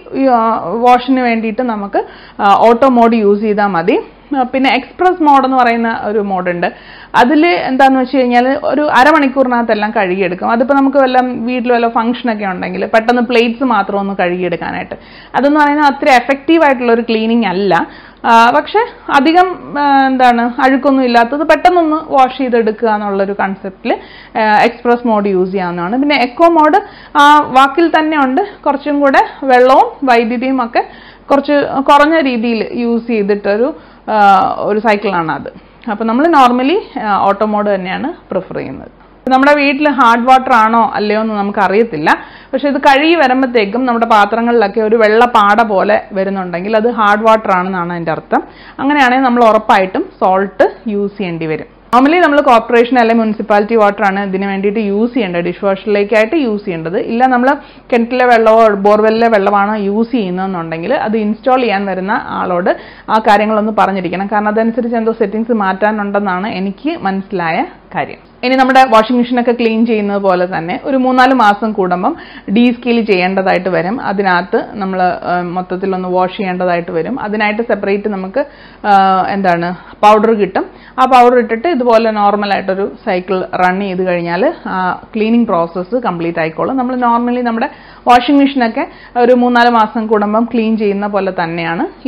വാഷിന് വേണ്ടിയിട്ട് നമുക്ക് ഓട്ടോ മോഡ് യൂസ് ചെയ്താൽ മതി ആ, പിന്നെ എക്സ്പ്രസ് മോഡ് എന്ന് പറയുന്ന ഒരു മോഡുണ്ട് അതിൽ എന്താണെന്ന് വെച്ച് കഴിഞ്ഞാൽ ഒരു അരമണിക്കൂറിനകത്തെല്ലാം കഴുകിയെടുക്കും അതിപ്പോൾ നമുക്ക് വല്ല വീട്ടിൽ വല്ല ഫംഗ്ഷനൊക്കെ ഉണ്ടെങ്കിൽ പെട്ടെന്ന് പ്ലേറ്റ്സ് മാത്രം ഒന്ന് കഴുകിയെടുക്കാനായിട്ട് അതെന്ന് പറയുന്നത് അത്ര എഫക്റ്റീവ് ആയിട്ടുള്ള ഒരു ക്ലീനിങ് അല്ല ആ, പക്ഷെ അധികം ആ, എന്താണ് അഴുക്കൊന്നും ഇല്ലാത്തത് പെട്ടെന്നൊന്ന് വാഷ് ചെയ്തെടുക്കുക എന്നുള്ളൊരു കൺസെപ്റ്റിൽ എക്സ്പ്രസ് മോഡ് യൂസ് ചെയ്യാവുന്നതാണ് പിന്നെ എക്കോ മോഡ് ആ വാക്കിൽ തന്നെ ഉണ്ട് കുറച്ചും കൂടെ വെള്ളവും വൈദ്യുതിയും ഒക്കെ കുറച്ച് കുറഞ്ഞ രീതിയിൽ യൂസ് ചെയ്തിട്ടൊരു ആ, ഒരു സൈക്കിളാണ് അത് അപ്പോൾ നമ്മൾ നോർമലി ഓട്ടോ മോഡ് തന്നെയാണ് പ്രിഫർ ചെയ്യുന്നത് നമ്മുടെ വീട്ടിൽ ഹാർഡ് വാട്ടർ ആണോ അല്ലയോ എന്ന് നമുക്ക് അറിയത്തില്ല പക്ഷെ ഇത് കഴുകി വരുമ്പോഴത്തേക്കും നമ്മുടെ പാത്രങ്ങളിലൊക്കെ ഒരു വെള്ള പാട പോലെ വരുന്നുണ്ടെങ്കിൽ അത് ഹാർഡ് വാട്ടർ ആണെന്നാണ് അതിൻ്റെ അർത്ഥം അങ്ങനെയാണെങ്കിൽ നമ്മൾ ഉറപ്പായിട്ടും സോൾട്ട് യൂസ് ചെയ്യേണ്ടി വരും നോർമലി നമ്മൾ കോർപ്പറേഷൻ അല്ലെങ്കിൽ മുനിസിപ്പാലിറ്റി വാട്ടർ ആണ് ഇതിന് വേണ്ടിയിട്ട് യൂസ് ചെയ്യേണ്ടത് ഡിഷ് വാഷറിലേക്കായിട്ട് യൂസ് ചെയ്യേണ്ടത് ഇല്ല നമ്മൾ കിണറ്റിലെ വെള്ളമോ ബോർവെല്ലിലെ വെള്ളമാണോ യൂസ് ചെയ്യുന്നതെന്നുണ്ടെങ്കിൽ അത് ഇൻസ്റ്റാൾ ചെയ്യാൻ വരുന്ന ആളോട് ആ കാര്യങ്ങളൊന്ന് പറഞ്ഞിരിക്കണം കാരണം അതനുസരിച്ച് എന്തോ സെറ്റിങ്സ് മാറ്റാനുണ്ടെന്നാണ് എനിക്ക് മനസ്സിലായ കാര്യം ഇനി നമ്മുടെ വാഷിംഗ് മെഷീനൊക്കെ ക്ലീൻ ചെയ്യുന്നത് പോലെ തന്നെ ഒരു മൂന്നാല് മാസം കൂടുമ്പം ഡീ സ്കീൽ ചെയ്യേണ്ടതായിട്ട് വരും അതിനകത്ത് നമ്മൾ മൊത്തത്തിലൊന്ന് വാഷ് ചെയ്യേണ്ടതായിട്ട് വരും അതിനായിട്ട് സെപ്പറേറ്റ് നമുക്ക് ആ, എന്താണ് പൗഡർ കിട്ടും ആ പൗഡർ ഇട്ടിട്ട് ഇതുപോലെ നോർമലായിട്ടൊരു സൈക്കിൾ റൺ ചെയ്ത് കഴിഞ്ഞാൽ ക്ലീനിങ് പ്രോസസ്സ് കംപ്ലീറ്റ് ആയിക്കോളും നമ്മൾ നോർമലി നമ്മുടെ വാഷിംഗ് മെഷീനൊക്കെ ഒരു മൂന്നാല് മാസം കൂടുമ്പം ക്ലീൻ ചെയ്യുന്ന പോലെ തന്നെയാണ് ഇതും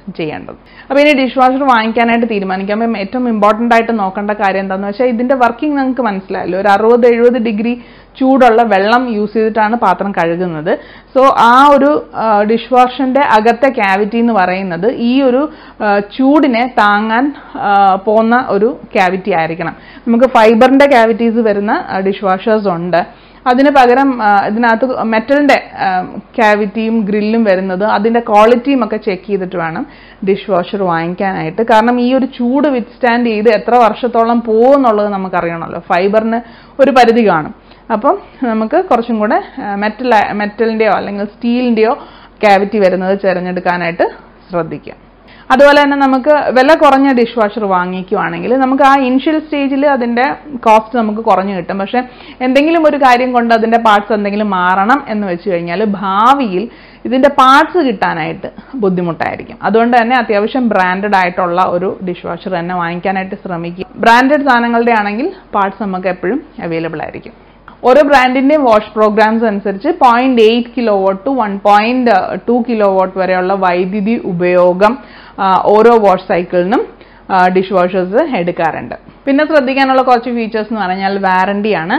ചെയ്യേണ്ടത് അപ്പോൾ ഇനി ഡിഷ് വാഷർ വാങ്ങിക്കാനായിട്ട് തീരുമാനിക്കുമ്പോൾ ഏറ്റവും ഇമ്പോർട്ടൻ്റ് ആയിട്ട് നോക്കേണ്ട കാര്യം എന്താണെന്ന് വെച്ചാൽ ഇതിന്റെ വർക്കിംഗ് നിങ്ങൾക്ക് മനസ്സിലായല്ലോ ഒരു അറുപത് എഴുപത് ഡിഗ്രി ചൂടുള്ള വെള്ളം യൂസ് ചെയ്തിട്ടാണ് പാത്രം കഴുകുന്നത് സോ ആ ഒരു ഡിഷ് വാഷറിന്റെ അകത്തെ ക്യാവിറ്റി എന്ന് പറയുന്നത് ഈ ഒരു ആ, ചൂടിനെ താങ്ങാൻ ആ, പോകുന്ന ഒരു ക്യാവിറ്റി ആയിരിക്കണം നമുക്ക് ഫൈബറിന്റെ ക്യാവിറ്റീസ് വരുന്ന ഡിഷ് വാഷേഴ്സ് ഉണ്ട് അതിന് പകരം ആ, ഇതിനകത്ത് മെറ്റലിന്റെ ക്യാവിറ്റിയും ഗ്രില്ലും വരുന്നത് അതിന്റെ ക്വാളിറ്റിയും ഒക്കെ ചെക്ക് ചെയ്തിട്ട് വേണം ഡിഷ് വാഷർ വാങ്ങിക്കാനായിട്ട് കാരണം ഈ ഒരു ചൂട് വിത്ത്സ്റ്റാൻഡ് ചെയ്ത് എത്ര വർഷത്തോളം പോകുമെന്നുള്ളത് നമുക്കറിയണമല്ലോ ഫൈബറിന് ഒരു പരിധി കാണും അപ്പം നമുക്ക് കുറച്ചും കൂടെ മെറ്റൽ മെറ്റലിന്റെയോ അല്ലെങ്കിൽ സ്റ്റീലിന്റെയോ ക്യാവിറ്റി വരുന്നത് തിരഞ്ഞെടുക്കാനായിട്ട് ശ്രദ്ധിക്കുക അതുപോലെ തന്നെ നമുക്ക് വില കുറഞ്ഞ ഡിഷ് വാഷർ വാങ്ങിക്കുവാണെങ്കിൽ നമുക്ക് ആ ഇനിഷ്യൽ സ്റ്റേജിൽ അതിന്റെ കോസ്റ്റ് നമുക്ക് കുറഞ്ഞു കിട്ടും പക്ഷെ എന്തെങ്കിലും ഒരു കാര്യം കൊണ്ട് അതിന്റെ പാർട്സ് എന്തെങ്കിലും മാറണം എന്ന് വെച്ച് കഴിഞ്ഞാൽ ഭാവിയിൽ ഇതിന്റെ പാർട്സ് കിട്ടാനായിട്ട് ബുദ്ധിമുട്ടായിരിക്കും അതുകൊണ്ട് തന്നെ അത്യാവശ്യം ബ്രാൻഡഡ് ആയിട്ടുള്ള ഒരു ഡിഷ് വാഷർ തന്നെ വാങ്ങിക്കാനായിട്ട് ശ്രമിക്കുക ബ്രാൻഡഡ് സാധനങ്ങളുടെ ആണെങ്കിൽ പാർട്സ് നമുക്ക് എപ്പോഴും അവൈലബിൾ ആയിരിക്കും ഓരോ ബ്രാൻഡിന്റെയും വാഷ് പ്രോഗ്രാംസ് അനുസരിച്ച് point eight kilo watt to one point two kilo watt വരെയുള്ള വൈദ്യുതി ഉപയോഗം ആ, ഓരോ വാഷ് സൈക്കിളിനും ഡിഷ് വാഷേഴ്സ് എടുക്കാറുണ്ട് പിന്നെ ശ്രദ്ധിക്കാനുള്ള കുറച്ച് ഫീച്ചേഴ്സ് എന്ന് പറഞ്ഞാൽ വാറണ്ടിയാണ്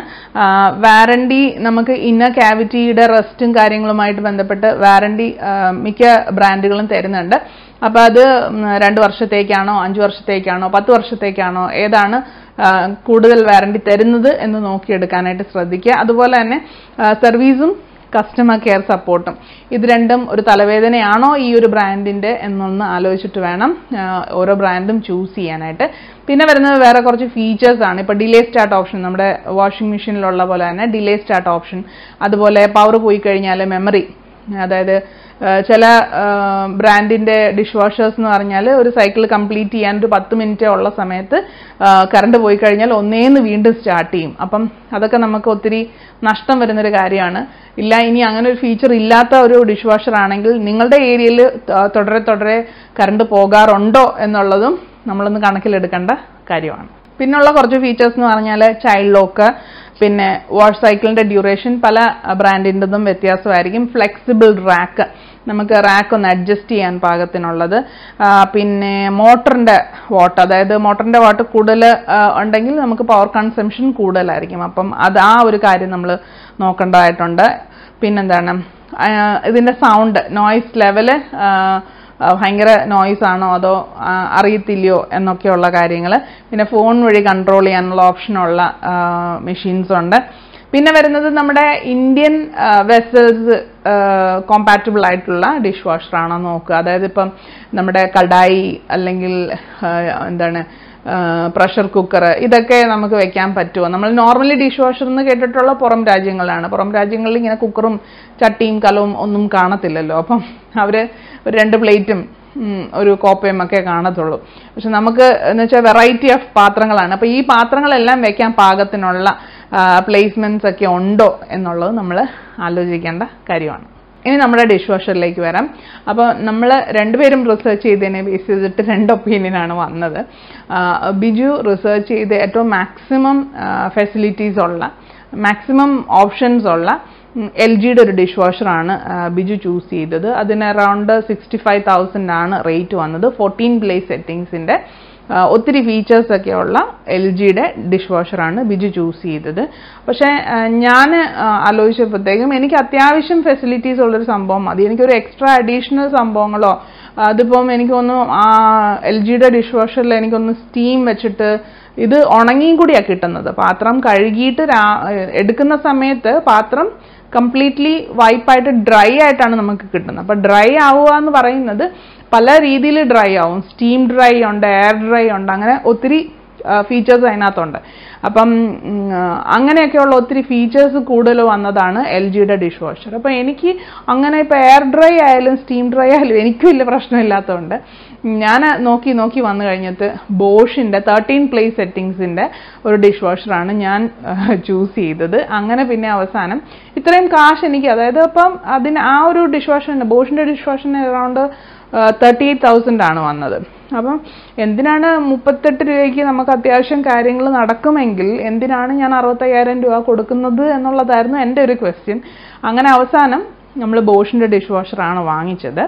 വാറണ്ടി നമുക്ക് ഇന്നർ ക്യാവിറ്റിയുടെ റെസ്റ്റും കാര്യങ്ങളുമായിട്ട് ബന്ധപ്പെട്ട് വാറണ്ടി മിക്ക ബ്രാൻഡുകളും തരുന്നുണ്ട് അപ്പോൾ അത് ഉം, രണ്ട് വർഷത്തേക്കാണോ അഞ്ച് വർഷത്തേക്കാണോ പത്ത് വർഷത്തേക്കാണോ ഏതാണ് ആ, കൂടുതൽ വാറണ്ടി തരുന്നത് എന്ന് നോക്കിയെടുക്കാനായിട്ട് ശ്രദ്ധിക്കുക അതുപോലെ തന്നെ സർവീസും കസ്റ്റമർ കെയർ സപ്പോർട്ടും ഇത് രണ്ടും ഒരു തലവേദനയാണോ ഈ ഒരു ബ്രാൻഡിന്റെ എന്നൊന്ന് ആലോചിച്ചിട്ട് വേണം ആ, ഓരോ ബ്രാൻഡും ചൂസ് ചെയ്യാനായിട്ട് പിന്നെ വരുന്നത് വേറെ കുറച്ച് ഫീച്ചേഴ്സ് ആണ് ഇപ്പൊ ഡിലേ സ്റ്റാർട്ട് ഓപ്ഷൻ നമ്മുടെ വാഷിംഗ് മെഷീനിലുള്ള പോലെ തന്നെ ഡിലേ സ്റ്റാർട്ട് ഓപ്ഷൻ അതുപോലെ പവർ പോയി കഴിഞ്ഞാൽ മെമ്മറി അതായത് ആ, ചില ബ്രാൻഡിന്റെ ഡിഷ് വാഷേഴ്സ് എന്ന് പറഞ്ഞാൽ ഒരു സൈക്കിൾ കംപ്ലീറ്റ് ചെയ്യാൻ ഒരു പത്ത് മിനിറ്റ് ഉള്ള സമയത്ത് കറണ്ട് പോയി കഴിഞ്ഞാൽ ഒന്നേന്ന് വീണ്ടും സ്റ്റാർട്ട് ചെയ്യും അപ്പം അതൊക്കെ നമുക്ക് ഒത്തിരി നഷ്ടം വരുന്നൊരു കാര്യമാണ് ഇല്ല ഇനി അങ്ങനെ ഒരു ഫീച്ചർ ഇല്ലാത്ത ഒരു ഡിഷ് വാഷർ ആണെങ്കിൽ നിങ്ങളുടെ ഏരിയയിൽ തുടരെ തുടരെ കറണ്ട് പോകാറുണ്ടോ എന്നുള്ളതും നമ്മളൊന്ന് കണക്കിലെടുക്കേണ്ട കാര്യമാണ് പിന്നുള്ള കുറച്ച് ഫീച്ചേഴ്സ് എന്ന് പറഞ്ഞാൽ ചൈൽഡ് ലോക്ക് പിന്നെ വാഷ് സൈക്കിളിന്റെ ഡ്യൂറേഷൻ പല ബ്രാൻഡിൻ്റെതും വ്യത്യാസമായിരിക്കും ഫ്ലെക്സിബിൾ റാക്ക് നമുക്ക് റാക്ക് ഒന്ന് അഡ്ജസ്റ്റ് ചെയ്യാൻ പാകത്തിനുള്ളത് ആ, പിന്നെ മോട്ടറിന്റെ വാട്ട് അതായത് മോട്ടറിന്റെ വാട്ട് കൂടുതൽ ആ, ഉണ്ടെങ്കിൽ നമുക്ക് പവർ കൺസംഷൻ കൂടുതലായിരിക്കും അപ്പം അത് ആ ഒരു കാര്യം നമ്മൾ നോക്കേണ്ടതായിട്ടുണ്ട് പിന്നെന്താണ് ആ, ഇതിന്റെ സൗണ്ട് നോയ്സ് ലെവല് ഭയങ്കര നോയ്സ് ആണോ അതോ ആ, അറിയത്തില്ലയോ എന്നൊക്കെയുള്ള കാര്യങ്ങൾ പിന്നെ ഫോൺ വഴി കൺട്രോൾ ചെയ്യാനുള്ള ഓപ്ഷനുള്ള മെഷീൻസ് ഉണ്ട് പിന്നെ വരുന്നത് നമ്മുടെ ഇന്ത്യൻ വെസൽസ് കോമ്പാറ്റബിൾ ആയിട്ടുള്ള ഡിഷ് വാഷർ ആണോ നോക്കുക അതായത് ഇപ്പം നമ്മുടെ കടായി അല്ലെങ്കിൽ ആ, എന്താണ് പ്രഷർ കുക്കർ ഇതൊക്കെ നമുക്ക് വെക്കാൻ പറ്റുമോ നമ്മൾ നോർമലി ഡിഷ് വാഷർ എന്ന് കേട്ടിട്ടുള്ള പുറം രാജ്യങ്ങളിലാണ് പുറം രാജ്യങ്ങളിൽ ഇങ്ങനെ കുക്കറും ചട്ടിയും കലവും ഒന്നും കാണത്തില്ലല്ലോ അപ്പം അവര് ഒരു രണ്ട് പ്ലേറ്റും ഉം, ഒരു കോപ്പയും ഒക്കെ കാണത്തുള്ളൂ പക്ഷെ നമുക്ക് എന്ന് വെച്ചാൽ വെറൈറ്റി ഓഫ് പാത്രങ്ങളാണ് അപ്പൊ ഈ പാത്രങ്ങളെല്ലാം വെക്കാൻ പാകത്തിനുള്ള പ്ലേസ്മെന്റ്സ് ഒക്കെ ഉണ്ടോ എന്നുള്ളത് നമ്മൾ ആലോചിക്കേണ്ട കാര്യമാണ് ഇനി നമ്മുടെ ഡിഷ് വാഷറിലേക്ക് വരാം അപ്പോൾ നമ്മൾ രണ്ടുപേരും റിസർച്ച് ചെയ്തതിനെ ബേസ് ചെയ്തിട്ട് രണ്ട് ഒപ്പീനിയനാണ് വന്നത് ആ, ബിജു റിസർച്ച് ചെയ്ത് ഏറ്റവും മാക്സിമം ഫെസിലിറ്റീസ് ഉള്ള മാക്സിമം ഓപ്ഷൻസ് ഉള്ള എൽ ജിയുടെ ഒരു ഡിഷ് വാഷറാണ് ബിജു ചൂസ് ചെയ്തത് അതിന് അറൗണ്ട് സിക്സ്റ്റി ഫൈവ് തൗസൻഡ് ആണ് റേറ്റ് വന്നത് ഫോർട്ടീൻ പ്ലേസ് സെറ്റിങ്സിന്റെ ഒത്തിരി ഫീച്ചേഴ്സ് ഒക്കെ ഉള്ള എൽ ജിയുടെ ഡിഷ് വാഷറാണ് ബിജു ചൂസ് ചെയ്തത് പക്ഷേ ഞാൻ ആലോചിച്ചപ്പോഴത്തേക്കും എനിക്ക് അത്യാവശ്യം ഫെസിലിറ്റീസ് ഉള്ളൊരു സംഭവം മതി എനിക്കൊരു എക്സ്ട്രാ അഡീഷണൽ സംഭവങ്ങളോ അതിപ്പം എനിക്ക് തോന്നുന്നു ആ എൽ ജിയുടെ ഡിഷ് വാഷറിൽ എനിക്കൊന്ന് സ്റ്റീം വെച്ചിട്ട് ഇത് ഉണങ്ങിയും കൂടിയാണ് കിട്ടുന്നത് പാത്രം കഴുകിയിട്ട് രാ- എടുക്കുന്ന സമയത്ത് പാത്രം കംപ്ലീറ്റ്ലി വൈപ്പായിട്ട് ഡ്രൈ ആയിട്ടാണ് നമുക്ക് കിട്ടുന്നത് അപ്പൊ ഡ്രൈ ആവുക എന്ന് പറയുന്നത് പല രീതിയിൽ ഡ്രൈ ആവും സ്റ്റീം ഡ്രൈ ഉണ്ട് എയർ ഡ്രൈ ഉണ്ട് അങ്ങനെ ഒത്തിരി ഫീച്ചേഴ്സ് അതിനകത്തുണ്ട് അപ്പം ഉം, ആ, അങ്ങനെയൊക്കെയുള്ള ഒത്തിരി ഫീച്ചേഴ്സ് കൂടുതൽ വന്നതാണ് എൽ ജിയുടെ ഡിഷ് വാഷർ അപ്പം എനിക്ക് അങ്ങനെ ഇപ്പോൾ എയർ ഡ്രൈ ആയാലും സ്റ്റീം ഡ്രൈ ആയാലും എനിക്ക് വലിയ പ്രശ്നമില്ലാത്തതുകൊണ്ട് ഞാൻ നോക്കി നോക്കി വന്നു കഴിഞ്ഞിട്ട് ബോഷിന്റെ തേർട്ടീൻ പ്ലേസ് സെറ്റിങ്സിന്റെ ഒരു ഡിഷ് വാഷറാണ് ഞാൻ ചൂസ് ചെയ്തത് അങ്ങനെ പിന്നെ അവസാനം ഇത്രയും കാശ് എനിക്ക് അതായത് അപ്പം അതിന് ആ ഒരു ഡിഷ് വാഷറിന് ബോഷിന്റെ ഡിഷ് വാഷറിന് അറൗണ്ട് തേർട്ടി എയ്റ്റ് തൗസൻഡ് ആണ് വന്നത് അപ്പം എന്തിനാണ് മുപ്പത്തെട്ട് രൂപയ്ക്ക് നമുക്ക് അത്യാവശ്യം കാര്യങ്ങൾ നടക്കുമെങ്കിൽ എന്തിനാണ് ഞാൻ അറുപത്തയ്യായിരം രൂപ കൊടുക്കുന്നത് എന്നുള്ളതായിരുന്നു എൻ്റെ ഒരു ക്വസ്റ്റ്യൻ അങ്ങനെ അവസാനം നമ്മൾ ബോഷിന്റെ ഡിഷ് വാഷറാണ് വാങ്ങിച്ചത്